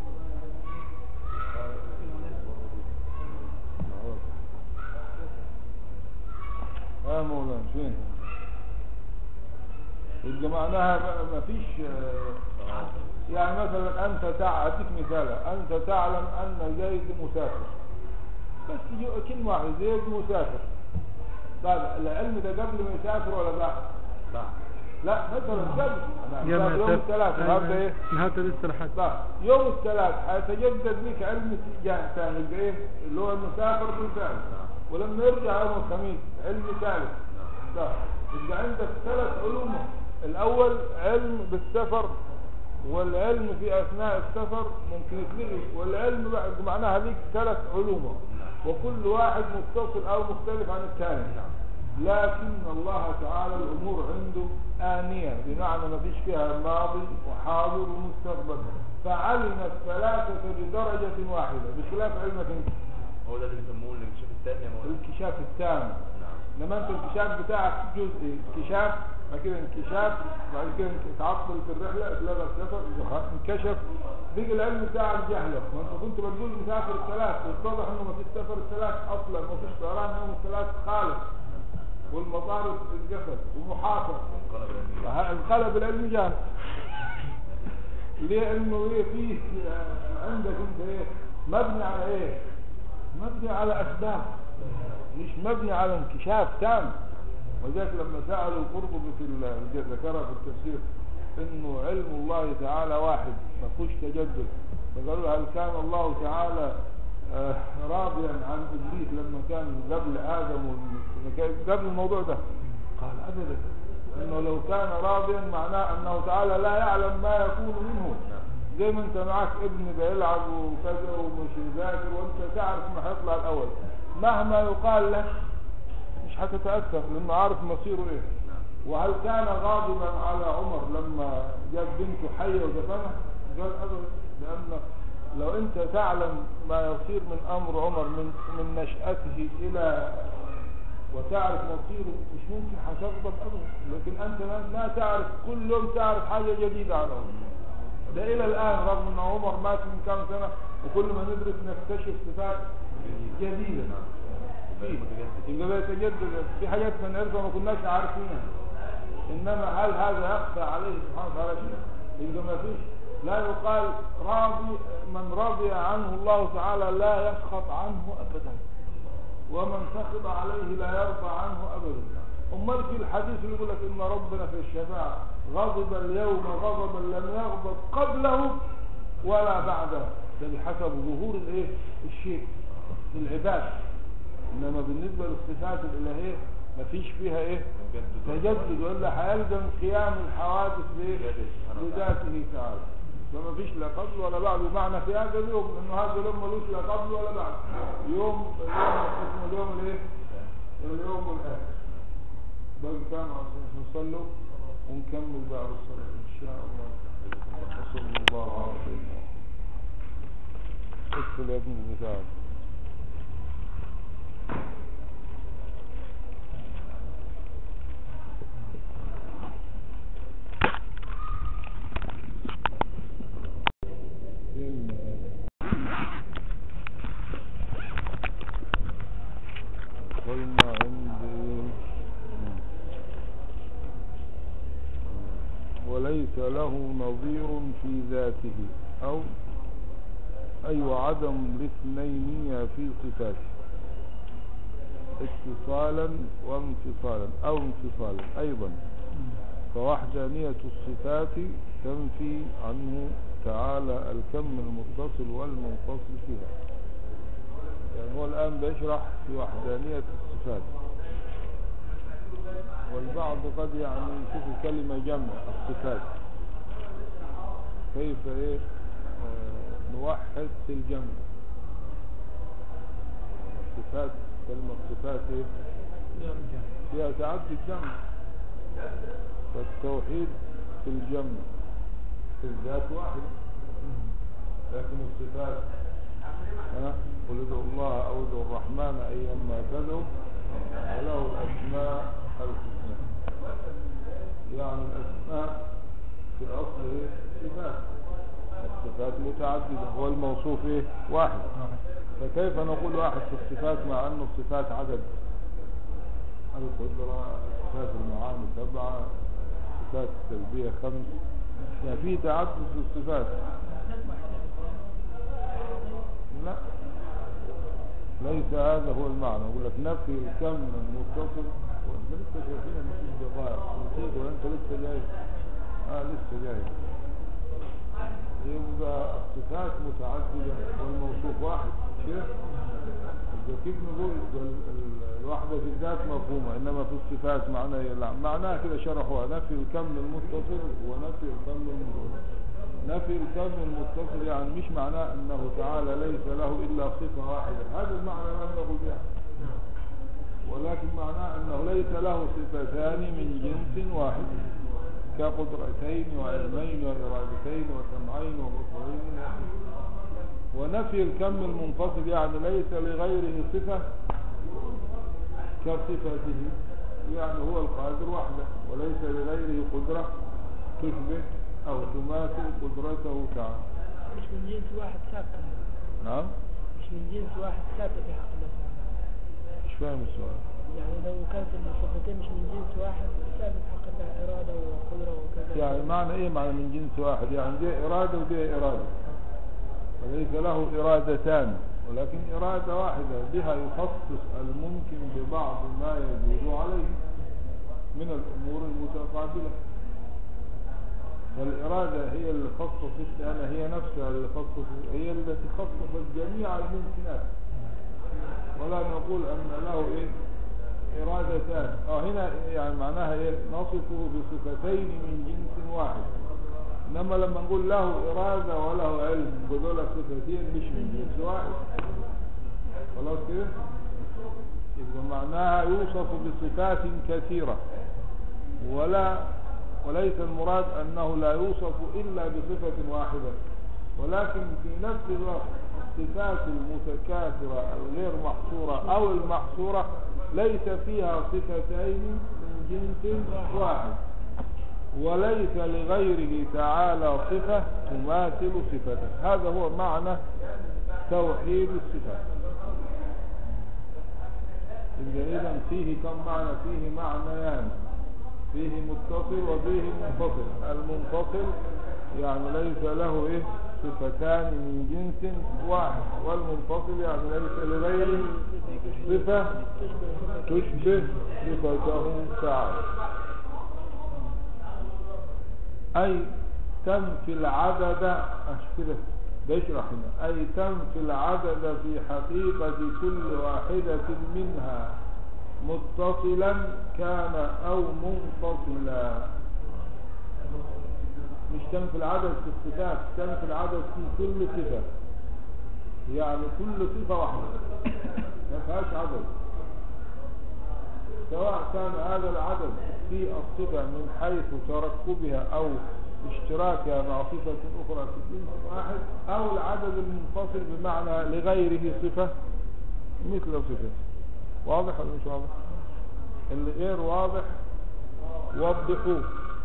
ها مولانا فين يبقى معناها بقى ما فيش آه، يعني مثلا انت تع... اديك مثال انت تعلم ان زيد مسافر بس جو- كلمة واحدة زيد مسافر طيب العلم ده قبل ما يسافر ولا بعد؟ لا لا مثلا قبل أنا يا مسافر يوم ما الثلاث النهارده ايه؟ النهارده لسه لحد طيب يوم الثلاث هيتجدد لك علم جا- ثاني يبقى ايه؟ اللي هو المسافر بالفعل ولما يرجع يوم الخميس علم ثالث طيب يبقى عندك ثلاث علوم الاول علم بالسفر والعلم في اثناء السفر ممكن يتلغي والعلم بعد معناها ليك ثلاث علوم وكل واحد متصل او مختلف عن الثاني لكن الله تعالى الامور عنده آنية بمعنى ما فيش فيها ماضي وحاضر ومستقبل فعلم الثلاثة بدرجة واحدة بخلاف علمك انت هو ده اللي بيسموه الانكشاف التام يا مولانا الانكشاف التام نعم لما انت الانكشاف بتاعك جزء انكشاف بعد كده انكشاف بعد كده انك- تعطل في الرحله اتلغى السفر انكشف بيجي العلم بتاعك جهلك ما انت كنت بتقول مسافر الثلاث اتضح انه ما فيش سفر الثلاث اصلا ما فيش طيران يوم الثلاث خالص والمطار اتقفل ومحاصر انقلب العلم فه- انقلب العلم جهل ليه انه ايه فيه آه، عندك انت ايه مبني على ايه مبني على اسباب مش مبني على انكشاف تام وذلك لما سألوا القرطبي في ال- ذكرها في التفسير انه علم الله تعالى واحد ما فيهوش تجدد فقالوا له هل كان الله تعالى آه، راضيا عن ابليس لما كان قبل ادم وال- قبل الموضوع ده قال ابدا انه لو كان راضيا معناه انه تعالى لا يعلم ما يكون منه زي ما انت معاك ابن بيلعب وكذا ومش يذاكر وانت تعرف ما هيطلع الاول مهما يقال لك مش هتتاثر لانه عارف مصيره ايه وهل كان غاضبا على عمر لما جاب بنته حيه ودفنها قال ابدا لان لو انت تعلم ما يصير من امر عمر من من نشاته الى وتعرف مصيره مش ممكن هتغضب ابدا لكن انت ما- ما تعرف كل يوم تعرف حاجه جديده عن عمر ده الى الان رغم ان عمر مات من كام سنه وكل ما ندرس نكتشف صفات جديده فيه. يبقى بيتجدد في حاجات بنعرفها ما كناش عارفينها انما هل هذا يخفى عليه سبحانه وتعالى شيء يبقى ما فيش لا يقال راضي من رضي عنه الله تعالى لا يسخط عنه ابدا ومن سخط عليه لا يرضى عنه ابدا امال في الحديث اللي يقول لك ان ربنا في الشفاعه غضب اليوم غضبا لم يغضب قبله ولا بعده ده بحسب ظهور الايه الشيء في العباد انما بالنسبه للصفات الالهيه مفيش فيها ايه تجدد ولا هيلزم قيام الحوادث بايه بذاته تعالى فما فيش لا قبل ولا بعد ومعنى في هذا اليوم لانه هذا اليوم ملوش لا قبل ولا بعد يوم اليوم اسمه اليوم الايه اليوم الاخر بقى كام عشان نصلوا ونكمل بعد الصلاه ان شاء الله وصلى الله على سيدنا ادخل يا ابن المثال قلنا عندي ليس له نظير في ذاته أو أي وعدم الاثنينية في صفاته اتصالا وانفصالا أو انفصالا أيضا فوحدانية الصفات تنفي عنه تعالى الكم المتصل والمنفصل فيها يعني هو الآن بيشرح في وحدانية الصفات والبعض قد يعني يشوف كلمة جمع الصفات كيف ايه آه نوحد في الجمع الصفات كلمة صفات ايه فيها تعدد جمع فالتوحيد في الجمع في الذات واحد لكن الصفات ها قل ادعوا الله او ادعوا الرحمن ايما تدعوا وله الاسماء الحسنى يعني الاسماء في الاصل ايه صفات الصفات متعدده والموصوف ايه واحد فكيف نقول واحد في الصفات مع انه الصفات عدد القدرة صفات المعاني سبعة صفات التلبية خمس يعني في تعدد في الصفات لا ليس هذا هو المعنى يقول لك نفي الكم المتصل وانت لسه شايفين ان في دقائق نسيت ولا انت لسه جاي اه لسه جاي يبقى الصفات متعددة والموصوف واحد شيء إذا كيف نقول ال- ال- الوحدة في الذات مفهومة إنما في الصفات معناه إيه؟ لا معناها كده شرحوها نفي الكم المتصل ونفي الكم المنفصل نفي الكم المتصل يعني مش معناه أنه تعالى ليس له إلا صفة واحدة هذا المعنى لم نقل به ولكن معناه أنه ليس له صفتان من جنس واحد كقدرتين وعلمين وإرادتين وسمعين وبصرين ونفي الكم المنفصل يعني ليس لغيره صفة كصفته يعني هو القادر وحده وليس لغيره قدرة تشبه أو تماثل قدرته تعالى مش من جنس واحد ثابتة نعم مش من جنس واحد ثابتة في حق الله سبحانه مش فاهم السؤال يعني لو كانت الصفتين مش من جنس واحد ثابت حق الله إرادة وقدرة وكذا يعني معنى ايه معنى من جنس واحد يعني دي إرادة ودي إرادة وليس له إرادتان ولكن إرادة واحدة بها يخصص الممكن ببعض ما يجوز عليه من الأمور المتقابلة فالإرادة هي اللي خصصت أنا هي نفسها اللي خصصت هي التي خصصت جميع الممكنات ولا نقول أن له إيه إرادتان اه هنا يعني معناها إيه نصفه بصفتين من جنس واحد إنما لما نقول له إرادة وله علم بدول صفتين مش من جنس واحد خلاص كده يبقى معناها يوصف بصفات كثيرة ولا وليس المراد أنه لا يوصف إلا بصفة واحدة ولكن في نفس الوقت الصفات المتكاثرة الغير محصورة أو المحصورة ليس فيها صفتين من جنس واحد وليس لغيره تعالى صفة تماثل صفته هذا هو معنى توحيد الصفات إذا فيه كم معنى فيه معنيان فيه متصل وفيه منفصل المنفصل يعني ليس له إيه صفتان من جنس واحد والمنفصل يعني ليس لغيره صفة تشبه صفته تعالى أي تنفي العدد أشكله بيشرح هنا أي تنفي العدد في حقيقة كل واحدة منها متصلا كان أو منفصلا مش تنفي العدد في الصفات تنفي العدد في كل صفة يعني كل صفة واحدة ما فيهاش عدد سواء كان هذا العدد في الصفة من حيث تركبها أو اشتراكها مع صفة أخرى في جنس واحد أو العدد المنفصل بمعنى لغيره صفة مثل صفة واضح ولا مش واضح اللي غير واضح وضحوه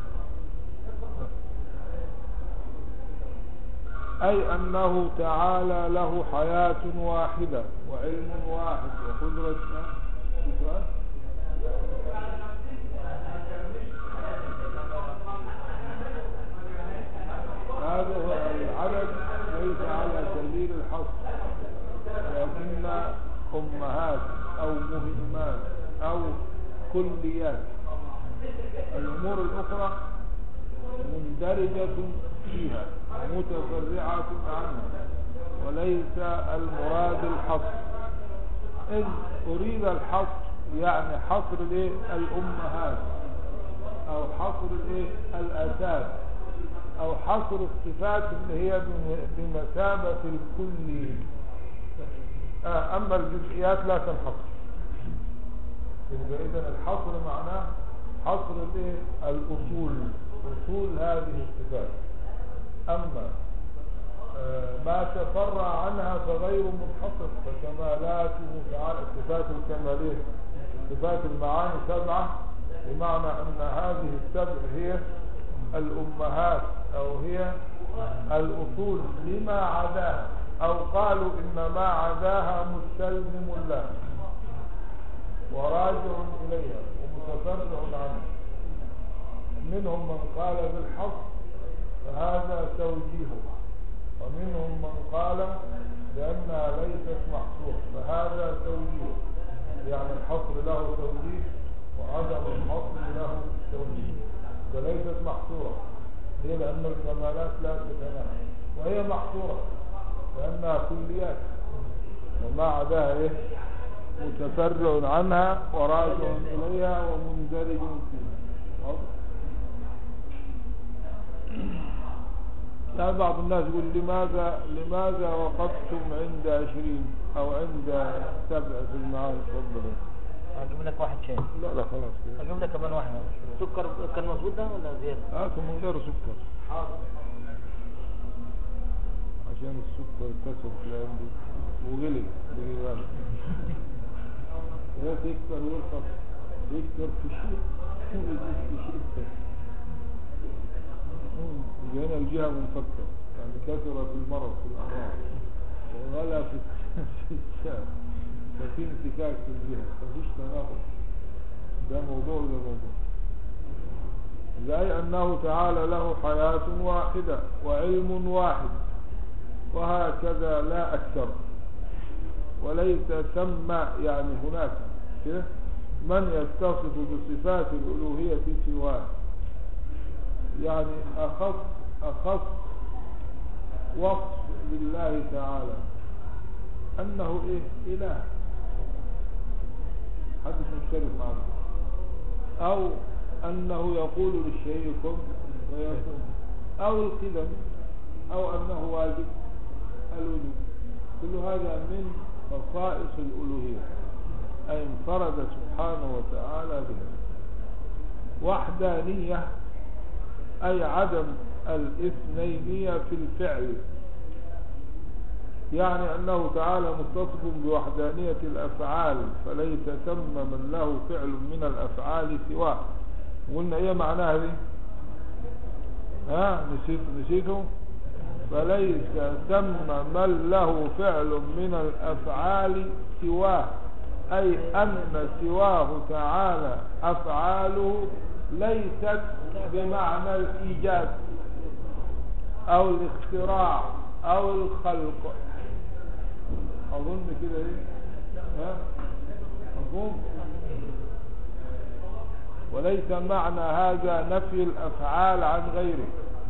أي أنه تعالى له حياة واحدة وعلم واحد وقدرة في سؤال؟ هذا هو العدد ليس على سبيل الحصر لكن أمهات أو مهمات أو كليات الأمور الأخرى مندرجة فيها متفرعة عنها وليس المراد الحصر إن أريد الحصر يعني حصر الإيه؟ الأمهات أو حصر الإيه؟ الأساس أو حصر الصفات اللي هي بم- بمثابة الكل آه، أما الجزئيات لا تنحصر يبقى إذا الحصر معناه حصر الإيه؟ الأصول أصول هذه الصفات أما آه، ما تفرع عنها فغير منحصر فكمالاته تعالى صفات الكمالية صفات المعاني سبعة بمعنى أن هذه السبع هي الأمهات أو هي الأصول لما عداها أو قالوا إن ما عداها مستلزم لها وراجع إليها ومتفرع عنها منهم من قال بالحصر فهذا توجيهه ومنهم من قال بأنها ليست محصورة فهذا توجيه يعني الحصر له توجيه وعدم الحصر له توجيه وليست محصورة ليه لأن الكمالات لا تتناهى وهي محصورة لأنها كليات وما عداها إيه متفرع عنها وراجع إليها ومندرج فيها واضح؟ يعني بعض الناس يقول لماذا لماذا وقفتم عند عشرين او عند سبع في المعاني تفضل هجيب لك واحد شاي لا لا خلاص كده هجيب لك كمان واحد سكر كان مظبوط ده ولا زيادة؟ هاتوا من غير سكر عشان السكر كسر في العين دي وغلي بقي غالي يا تكتر ويرخص يكتر في شيء ويزيد في شيء مم. هنا الجهة منفكة يعني كثرت المرض في الأعراض وغلا في في الشام ففي انتكاك في الجهة مفيش تناقض ده موضوع وده موضوع زي أنه تعالى له حياة واحدة وعلم واحد وهكذا لا أكثر وليس ثم يعني هناك كده من يتصف بصفات الألوهية سواه يعني أخص أخص وصف لله تعالى أنه إيه إله حدث مشترك معنا أو أنه يقول للشيء كن ويكون أو القدم أو أنه واجب الوجود كل هذا من خصائص الألوهية أي انفرد سبحانه وتعالى بها وحدانية أي عدم الاثنينية في الفعل يعني أنه تعالى متصف بوحدانية الأفعال فليس ثم من له فعل من الأفعال سواه قلنا إيه معناها دي ها نسيت نسيته فليس ثم من له فعل من الأفعال سواه أي أن سواه تعالى أفعاله ليست بمعنى الإيجاد أو الاختراع أو الخلق أظن كده إيه ها مفهوم وليس معنى هذا نفي الأفعال عن غيره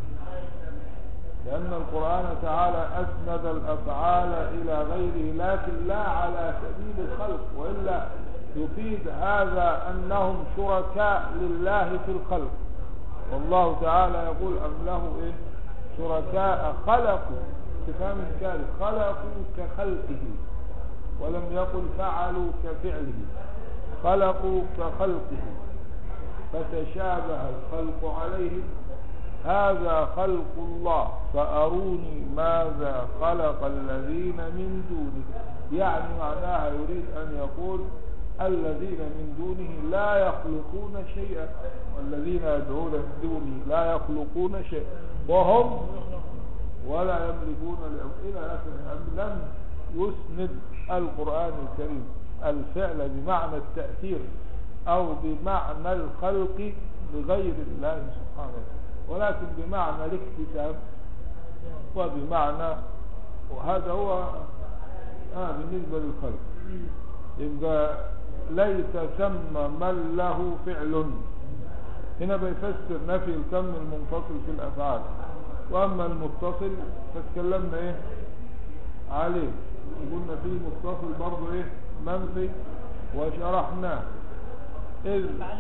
لأن القرآن تعالى أسند الأفعال إلى غيره لكن لا على سبيل الخلق وإلا يفيد هذا أنهم شركاء لله في الخلق والله تعالى يقول أم له إيه شركاء خلقوا استفهام إنكاري خلقوا كخلقه ولم يقل فعلوا كفعله خلقوا كخلقه فتشابه الخلق عليه هذا خلق الله فأروني ماذا خلق الذين من دونه يعني معناها يريد أن يقول الذين من دونه لا يخلقون شيئا والذين يدعون من دونه لا يخلقون شيئا وهم ولا يملكون لأم- إلى آخر لم يسند القرآن الكريم الفعل بمعنى التأثير أو بمعنى الخلق بغير الله سبحانه وتعالى ولكن بمعنى الاكتساب وبمعنى وهذا هو آه بالنسبة للخلق يبقى ليس ثم من له فعل هنا بيفسر نفي الكم المنفصل في الأفعال وأما المتصل فتكلمنا إيه عليه قلنا فيه متصل برضه إيه منفي وشرحناه إذ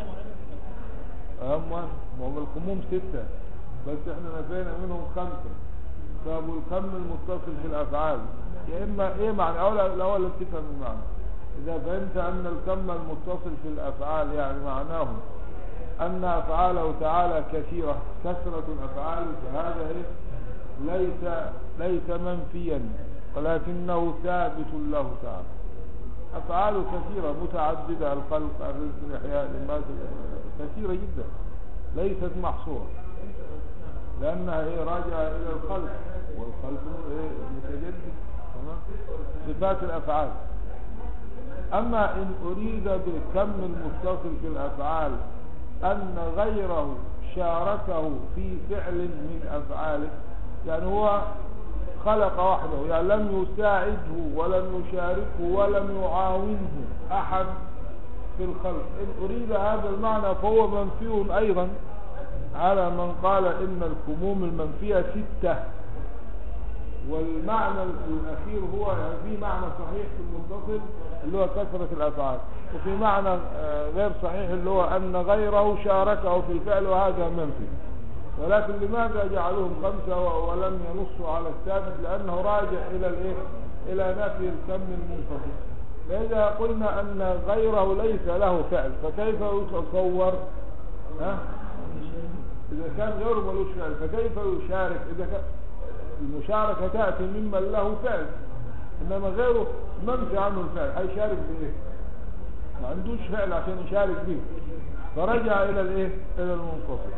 أما ما هم الخموم ستة بس احنا نفينا منهم خمسة طب والكم المتصل في الأفعال يا إما إيه معنى أولا الأول لازم تفهم المعنى إذا فهمت أن الكم المتصل في الأفعال يعني معناه أن أفعاله تعالى كثيرة كثرة الأفعال فهذا إيه ليس ليس منفيا ولكنه ثابت له تعالى أفعاله كثيرة متعددة الخلق الرزق الإحياء الإمات كثيرة جدا ليست محصورة لأنها هي راجعة إلى الخلق والخلق إيه متجدد تمام صفات الأفعال أما إن أريد بالكم المتصل في الأفعال أن غيره شاركه في فعل من أفعاله يعني هو خلق وحده يعني لم يساعده ولم يشاركه ولم يعاونه أحد في الخلق إن أريد هذا المعنى فهو منفي أيضا على من قال إن الكموم المنفية ستة والمعنى الأخير هو يعني في معنى صحيح في المتصل اللي هو كثرة الأفعال وفي معنى آه، غير صحيح اللي هو أن غيره شاركه في الفعل وهذا منفي ولكن لماذا جعلوهم خمسة و- ولم ينصوا على الثابت لأنه راجع إلى الإيه إلى نفي الكم المنفصل فإذا قلنا أن غيره ليس له فعل فكيف يتصور ها إذا كان غيره ملوش فعل فكيف يشارك إذا كان المشاركة تأتي ممن له فعل إنما غيره منفي عنه الفعل هيشارك بإيه ما عندوش فعل عشان يشارك به فرجع إلى الإيه إلى المنفصل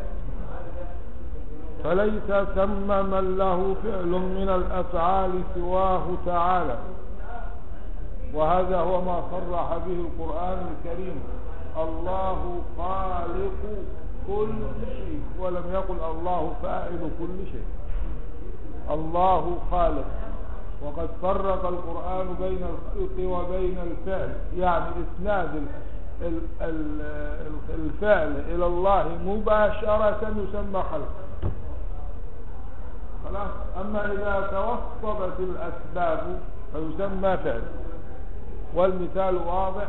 فليس ثم من له فعل من الأفعال سواه تعالى وهذا هو ما صرح به القرآن الكريم الله خالق كل شيء ولم يقل الله فاعل كل شيء الله خالق وقد فرق القرآن بين الخلق وبين الفعل يعني إسناد ال- ال- ال- ال- الفعل إلى الله مباشرة يسمى خلق خلاص أما إذا توسطت الأسباب فيسمى فعل والمثال واضح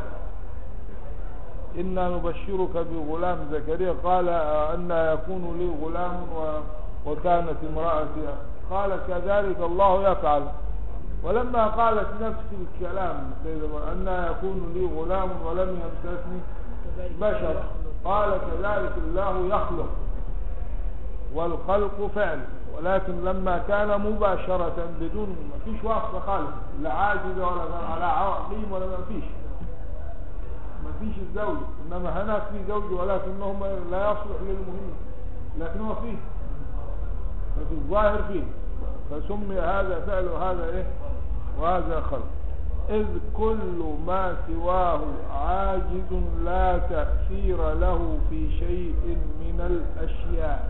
إنا نبشرك بغلام زكريا قال أن يكون لي غلام و- وكانت امرأتي قال كذلك الله يفعل ولما قالت نفس الكلام سيدنا أن يكون لي غلام ولم يمسسني بشر قال كذلك الله يخلق والخلق فعل ولكن لما كان مباشرة بدون ما فيش واسطة خالص لا عاجز ولا على عقيم ولا ما فيش ما فيش الزوج انما هناك في زوج ولكنه ما- لا يصلح للمهم لكنه فيه ففي الظاهر فيه فسمي هذا فعل وهذا ايه وهذا خلق إذ كل ما سواه عاجز لا تأثير له في شيء من الأشياء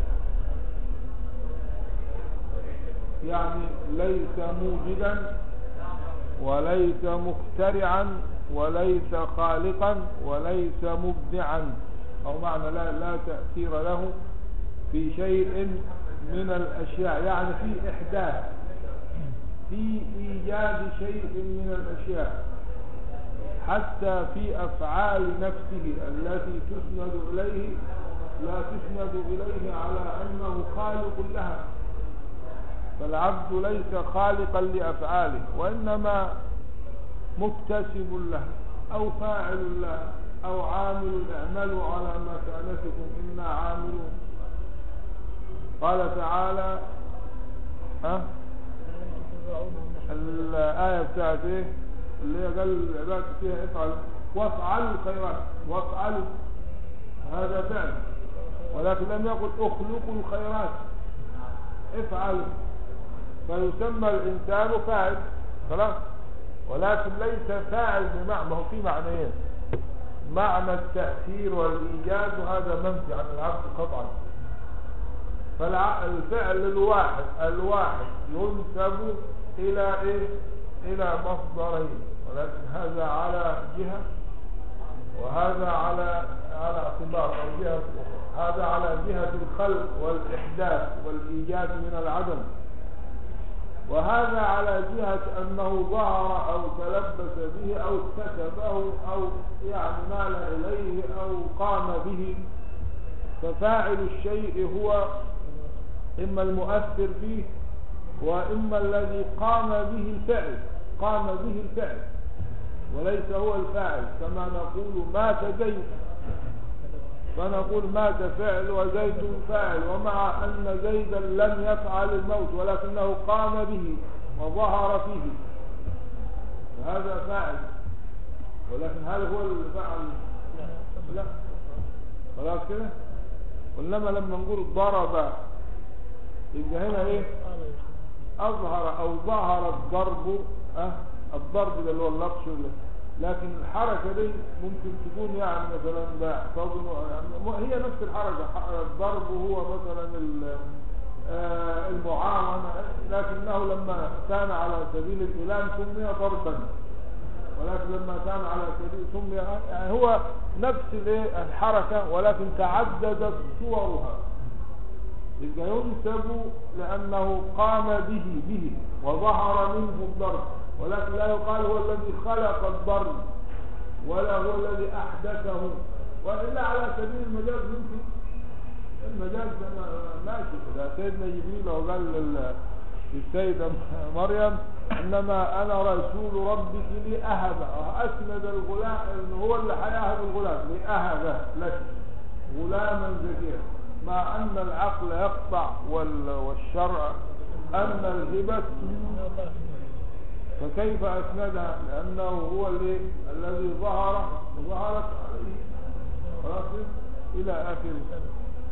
يعني ليس موجدا وليس مخترعا وليس خالقا وليس مبدعا أو معنى لا, لا تأثير له في شيء من الأشياء يعني في إحداث في إيجاد شيء من الأشياء حتى في أفعال نفسه التي تسند إليه لا تسند إليه على أنه خالق لها فالعبد ليس خالقا لأفعاله وإنما مكتسب له أو فاعل له أو عامل اعملوا على مكانتكم إنا عاملون قال تعالى ها الآية بتاعت ايه اللي هي قال العباد فيها افعلوا وافعلوا الخيرات وافعلوا هذا فعل ولكن لم يقل اخلقوا الخيرات افعلوا فيسمى الإنسان فاعل خلاص ولكن ليس فاعل بمعنى ما هو في معنيين معنى التأثير والإيجاد هذا منفي عن العبد قطعا فالفعل الواحد الواحد ينسب إلى إيه؟ إلى مصدرين ولكن هذا على جهة وهذا على على اعتبار أو جهة أخرى هذا على جهة الخلق والإحداث والإيجاد من العدم وهذا على جهة أنه ظهر أو تلبس به أو اكتسبه أو يعني مال إليه أو قام به ففاعل الشيء هو إما المؤثر فيه وإما الذي قام به الفعل قام به الفعل وليس هو الفاعل كما نقول مات زيد فنقول مات فعل وزيد فاعل ومع أن زيدا لم يفعل الموت ولكنه قام به وظهر فيه فهذا فاعل ولكن هل هو الفاعل لا خلاص كده وإنما لما نقول ضرب يبقى هنا ايه اظهر او ظهر الضرب اه الضرب ده اللي هو اللطش ولا لكن الحركة دي ممكن تكون يعني مثلا ده احتضن يعني م- هي نفس الحركة ح- الضرب هو مثلا ال- آه، المعاونة لكنه لما كان على سبيل الإلام سمي ضربا ولكن لما كان على سبيل سمي يعني هو نفس الايه الحركة ولكن تعددت صورها يبقى ينسب لأنه قام به به وظهر منه الضرب ولكن لا يقال هو الذي خلق الضرب ولا هو الذي أحدثه وإلا على سبيل المجاز يمكن المجاز ده ما- ماشي إذا سيدنا جبريل لو قال لل- للسيدة مريم إنما أنا رسول ربك لأهب أسند الغلام إن هو اللي هيأهب الغلام لأهب لك غلاما زكيا مع أن العقل يقطع وال- والشرع أن الهبة فكيف أسندها لأنه هو اللي الذي ظهر ظهرت عليه خلاص إلى آخره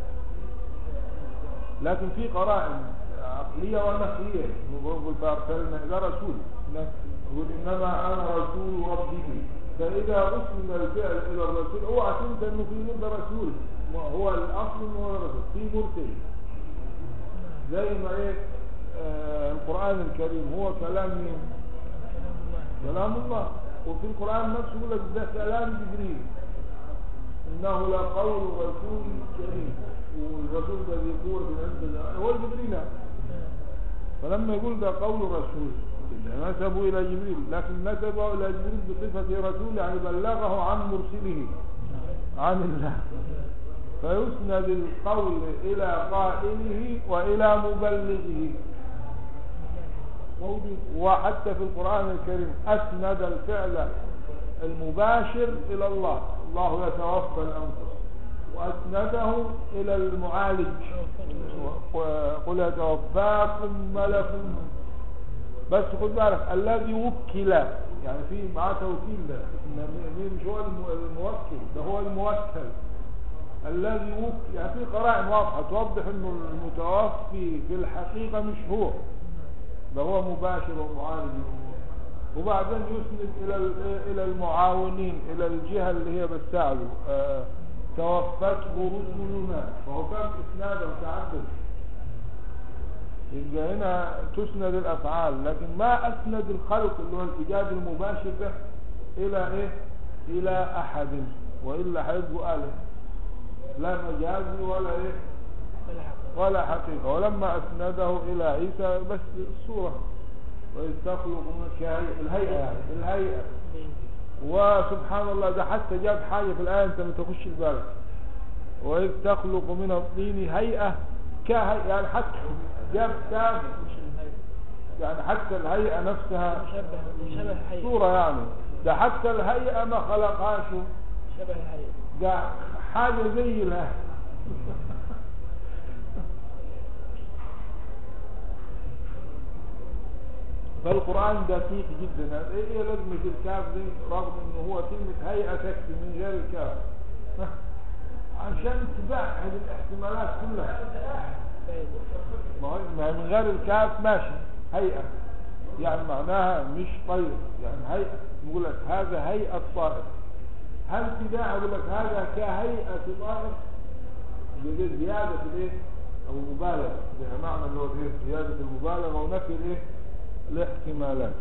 لكن في قرائن عقلية ونقلية نقول بأرسلنا إلى رسول يقول إنما أنا رسول ربك فإذا أسلم الفعل إلى الرسول اوعى تنسى إنه في مدة رسول ما هو الأصل إنه هو رسول في مرسل زي ما إيه آه القرآن الكريم هو كلام مين؟ كلام الله وفي القرآن نفسه يقول لك ده كلام جبريل إنه لقول رسول كريم والرسول ده بيقول من عند الله هو جبريل فلما يقول ده قول رسول ده نسبه إلى جبريل لكن نسبه إلى جبريل بصفة رسول يعني بلغه عن مرسله عن الله فيسند القول إلى قائله وإلى مبلغه موجود وحتى في القرآن الكريم أسند الفعل المباشر إلى الله الله يتوفى الأنفس وأسنده إلى المعالج وقل يتوفاكم ملك بس خد بالك الذي وكل يعني في معاه توكيل ده إن مش هو الم- الموكل ده هو الموكل الذي وكل يعني في قرائن واضحة توضح انه المتوفي في الحقيقة مش هو ده هو مباشر ومعالج وبعدين يسند الى ال- الى المعاونين الى الجهة اللي هي بتساعده آه، توفته رسلنا فهو كان اسناد متعدد يبقى هنا تسند الافعال لكن ما اسند الخلق اللي هو الايجاد المباشر ده الى ايه الى احد والا هيبقوا اله لا مجازي ولا ايه ولا حقيقة ولما أسنده إلى عيسى بس الصورة وإذ تخلق من كهيئة الهيئة يعني الهيئة وسبحان الله ده حتى جاب حاجة في الآية أنت ما تخش بالك وإذ تخلق من الطين هيئة كهيئة يعني حتى جاب كاف يعني حتى الهيئة نفسها شبه شبه الحي صورة يعني ده حتى الهيئة ما خلقهاش شبه الحي ده حاجة زي الهيئة فالقرآن دقيق جدا ايه هي لازمة الكاف دي رغم انه هو كلمة هيئة تكفي من غير الكاف عشان تبعد الاحتمالات كلها ما هو ما هي من غير الكاف ماشي هيئة يعني معناها مش طير يعني هيئة نقول لك هذا هيئة طائر هل ابتداء اقول لك هذا كهيئة طائر دي زيادة في الايه او مبالغ بمعنى اللي هو ايه زيادة المبالغة ونفي الايه الاحتمالات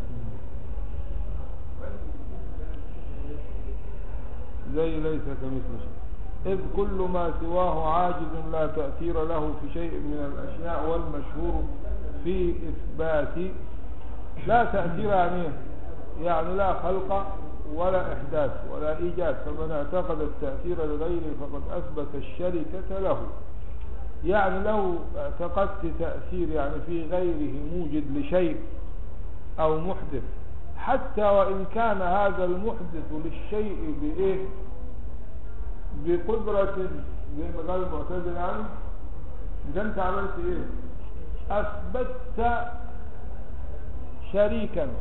زي ليس كمثل شيء إذ كل ما سواه عاجز لا تأثير له في شيء من الأشياء والمشهور في إثبات لا تأثير يعني إيه؟ يعني لا خلق ولا إحداث ولا إيجاد فمن اعتقد التأثير لغيره فقد أثبت الشركة له يعني لو اعتقدت تأثير يعني في غيره موجد لشيء أو محدث حتى وإن كان هذا المحدث للشيء بإيه بقدرة زي ما قال المعتزل يعني إذا أنت عملت إيه أثبتت شريكا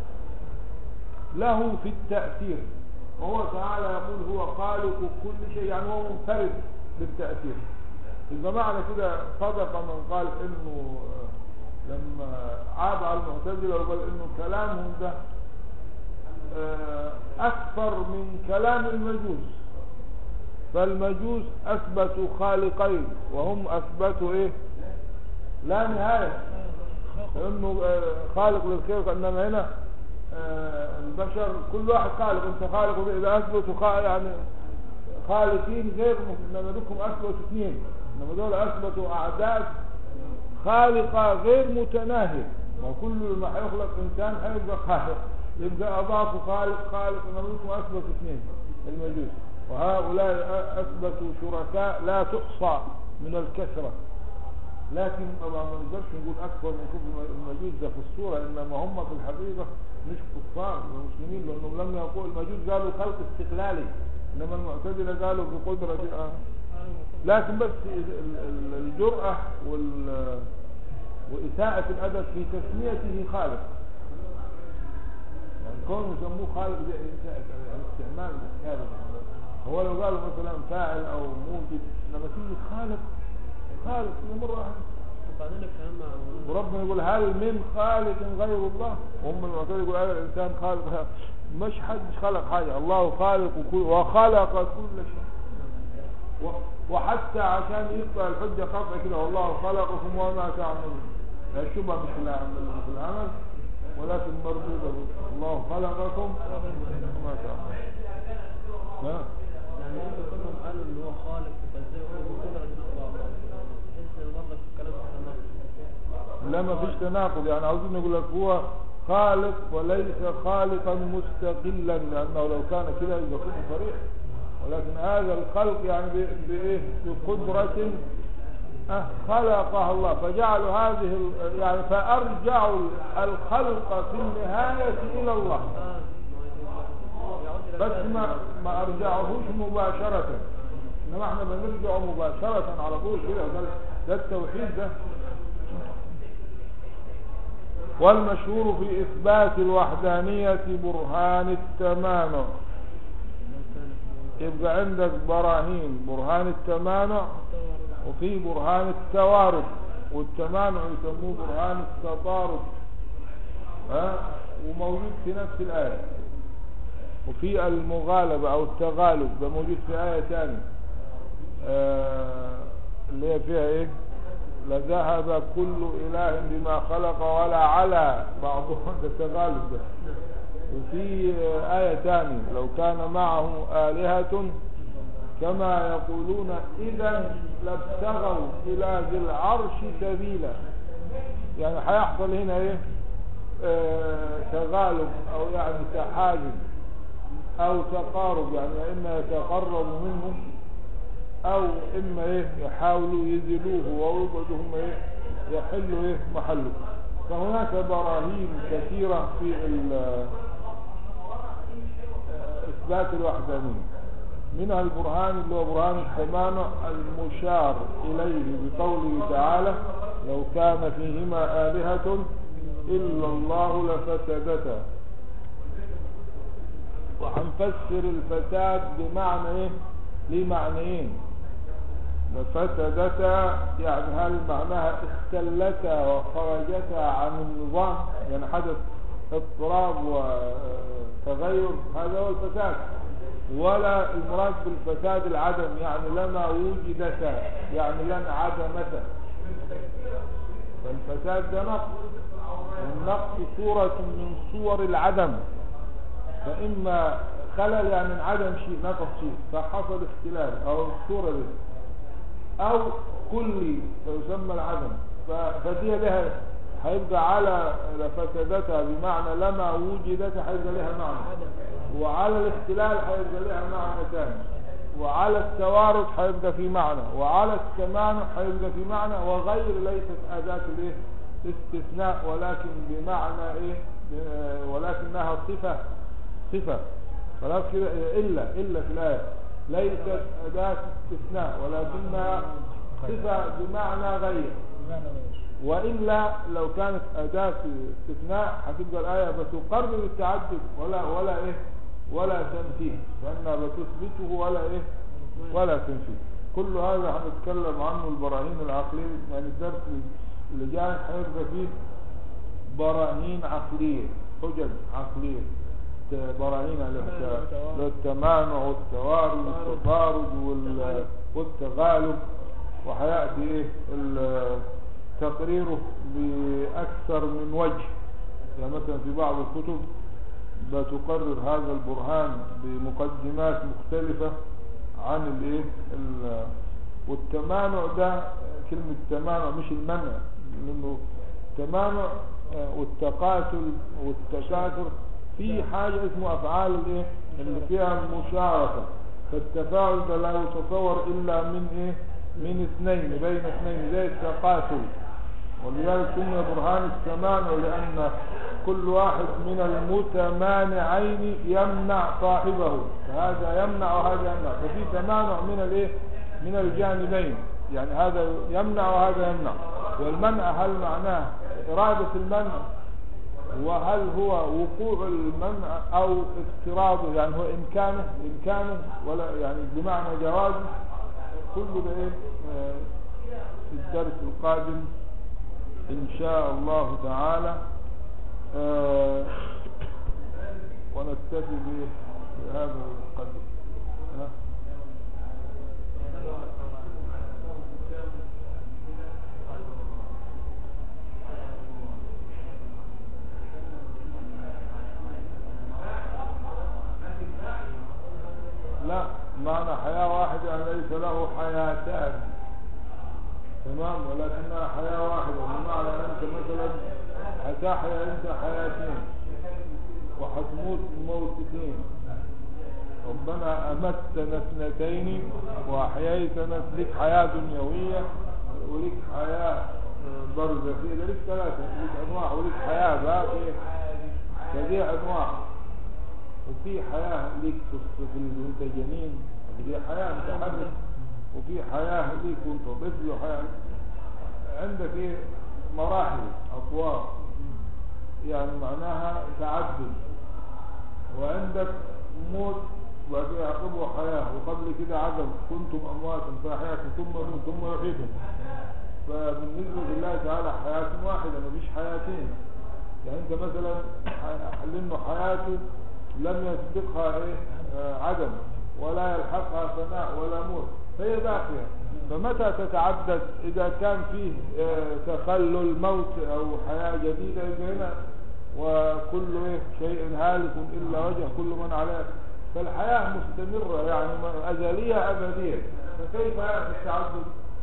له في التأثير وهو تعالى يقول هو خالق كل شيء يعني هو منفرد بالتأثير يبقى معنى كده صدق من قال انه آه، لما عاب على المعتزلة وقال انه كلامهم ده آه، اكثر من كلام المجوس فالمجوس اثبتوا خالقين وهم اثبتوا ايه لا نهاية انه آه، خالق للخلق انما هنا آه، البشر كل واحد خالق انت خالق اذا اثبتوا خا- يعني خالقين غير م- انما لكم اثبتوا اثنين انما دول اثبتوا اعداد خالقة غير متناهية وكل ما هيخلق انسان هيبقى خالق يبقى اضافوا خالق خالق انما لكم اثبتوا اثنين المجوس وهؤلاء أ- اثبتوا شركاء لا تحصى من الكثرة لكن طبعا ما نقدرش نقول اكثر من كفر المجوس ده في الصورة انما هم في الحقيقة مش كفار مسلمين لانهم لم يقول المجوس قالوا خلق استقلالي انما المعتزلة قالوا بقدرة آه. لكن بس ال- ال- الجرأة وال وإساءة الأدب في تسميته خالق يعني كون يسموه خالق ده إساءة يعني استعمال خالق هو لو قالوا مثلا فاعل أو موجد لما تيجي خالق خالق كده مرة واحدة وبعدين الكلام مع وربنا يقول هل من خالق غير الله وهم المعتزله يقول هذا الانسان خالق مش حد خلق حاجه الله خالق كل وخلق كل شيء و- وحتى عشان يقطع الحجه قطع كده والله خلقكم وما تعملون لا الشبهه مش في العمل في العمل ولكن مردوده الله خلقكم وما تعملون ها يعني هم كلهم قالوا ان هو خالق فازاي يقولوا بقدرة الله تحس ان برضك الكلام ده تناقض. لا ما فيش تناقض يعني عاوزين نقول لك هو خالق وليس خالقا مستقلا لانه لو كان كده يبقى كله صريح ولكن هذا الخلق يعني ب- بايه بقدرة آه، خلقها الله فجعلوا هذه ال- يعني فارجعوا الخلق في النهاية الى الله اه ما يعود الى بس الآن. ما ما ارجعهوش مباشرة انما احنا بنرجعه مباشرة على طول كده ده, ده التوحيد ده والمشهور في اثبات الوحدانية برهان التمانع يبقى عندك براهين برهان التمانع وفي برهان التوارد والتمانع يسموه برهان التطارد ها وموجود في نفس الآية وفي المغالبة أو التغالب ده موجود في آية ثانية آه اللي هي فيها إيه لذهب كل إله بما خلق ولا على بعضهم ده تغالب ده وفي آه، آية ثانية لو كان معه آلهة كما يقولون إذا لابتغوا إلى ذي العرش سبيلا يعني هيحصل هنا إيه آه تغالب أو يعني تحاجب او تقارب يعني يا اما يتقرب منه او اما ايه يحاولوا يزلوه ويقعدوا هم ايه يحلوا ايه محله فهناك براهين كثيرة في ال- اثبات الوحدانية منها البرهان اللي هو برهان التمانع المشار اليه بقوله تعالى لو كان فيهما آلهة إلا الله لفسدتا وهنفسر الفساد بمعنى ايه ليه معنيين فسدتا يعني هل معناها اختلتا وخرجتا عن النظام يعني حدث اضطراب وتغير هذا هو الفساد ولا المراد بالفساد العدم يعني لما وجدتا يعني لن عدمتا فالفساد ده نقص والنقص صورة من صور العدم فإما خلل يعني من عدم شيء نقص شيء فحصل اختلال أو الصورة دي أو كلي فيسمى العدم ف- فدي لها هيبقى على فسادتها بمعنى لما وجدت هيبقى لها معنى وعلى الاختلال هيبقى لها معنى ثاني وعلى التوارد هيبقى في معنى وعلى التمانع هيبقى في معنى وغير ليست أداة الايه استثناء ولكن بمعنى ايه ب- ولكنها صفة صفة خلاص كده إلا إلا في الآية ليست أداة استثناء ولكنها صفة بمعنى غير وإلا لو كانت أداة استثناء هتبقى الآية بتقرر التعدد ولا ولا إيه ولا تنفيه لأنها بتثبته ولا إيه ولا تنفيه كل هذا هنتكلم عنه البراهين العقلية يعني الدرس اللي جاي هيبقى فيه براهين عقلية حجج عقلية ت- براهين للت- للتمانع والتوارد والتضارب وال- والتغالب وهيأتي إيه ال- تقريره بأكثر من وجه يعني مثلا في بعض الكتب بتقرر هذا البرهان بمقدمات مختلفة عن الايه ال- والتمانع ده كلمة تمانع مش المنع لانه تمانع آه، والتقاتل والتكاثر في حاجة اسمه افعال الايه اللي فيها المشاركة فالتفاعل ده لا يتصور الا من ايه من اثنين بين اثنين زي التقاتل ولذلك سمي برهان التمانع لأن كل واحد من المتمانعين يمنع صاحبه فهذا يمنع وهذا يمنع ففي تمانع من الايه من الجانبين يعني هذا يمنع وهذا يمنع والمنع هل معناه إرادة المنع وهل هو وقوع المنع أو افتراضه يعني هو إمكانه إمكانه ولا يعني بمعنى جوازه كل ده إيه آه، في الدرس القادم إن شاء الله تعالى آه، ونكتفي بهذا القدر ها؟ لا معنى حياة واحدة أن ليس له حياتان تمام ولكنها حياة واحدة بمعنى أنت مثلا هتحيا أنت حياتين وهتموت موتتين ربنا أمتنا اثنتين وأحييتنا لك حياة دنيوية ولك حياة آه، برزخية ده لك ثلاثة لك أنواع ولك حياة باقية فدي أنواع وفي حياة ليك في في وانت جنين دي حياة متحرك وفي حياة ليك وانت طفل وحياة عندك ايه مراحل اطوار يعني معناها تعدد وعندك موت وبعد يعقبه حياة وقبل كده عدم كنتم أمواتا فأحياكم ثم يموت ثم يحييكم فبالنسبة لله تعالى حياة واحدة مفيش حياتين يعني انت مثلا ح- لانه حياته لم يسبقها ايه آه، عدم ولا يلحقها فناء ولا موت فهي باقية فمتى تتعدد اذا كان فيه آه، تخلل موت او حياة جديدة يبقى هنا وكل إيه شيء هالك الا وجه كل من عليه فالحياة مستمرة يعني م- ازلية ابدية فكيف يأتي التعدد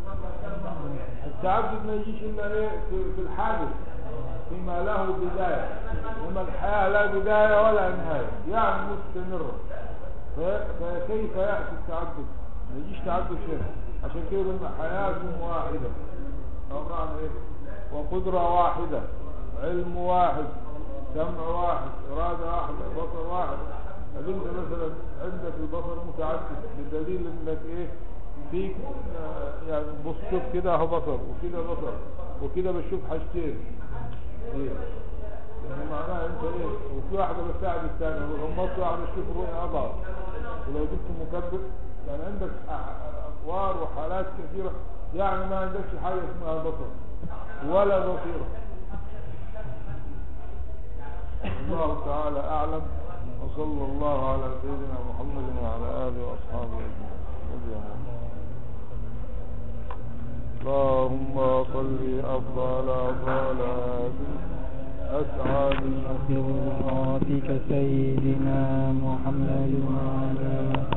التعدد ما يجيش الا ايه في في الحادث فيما له بداية وما الحياة لا بداية ولا نهاية يعني مستمرة ف- فكيف يأتي التعدد ما يجيش تعدد شيء عشان كده قلنا حياة واحدة أو معنى ايه وقدرة واحدة علم واحد سمع واحد إرادة واحدة بصر واحد طب انت مثلا عندك البصر متعدد بدليل انك ايه فيك آه، يعني بص شوف كده اهو بصر وكده بصر وكده بشوف حاجتين ايه يعني معناها انت ايه وفي واحدة بتساعد الثانية وغمضت واحدة تشوف الرؤية اضعف ولو جبت مكبر يعني عندك أ- اطوار وحالات كثيرة يعني ما عندكش حاجة اسمها بصر ولا بصيرة الله تعالى اعلم وصلى الله على سيدنا محمد وعلى اله واصحابه اجمعين الله اللهم صل أفضل صلاة أسعد صراطك سيدنا محمد وعلى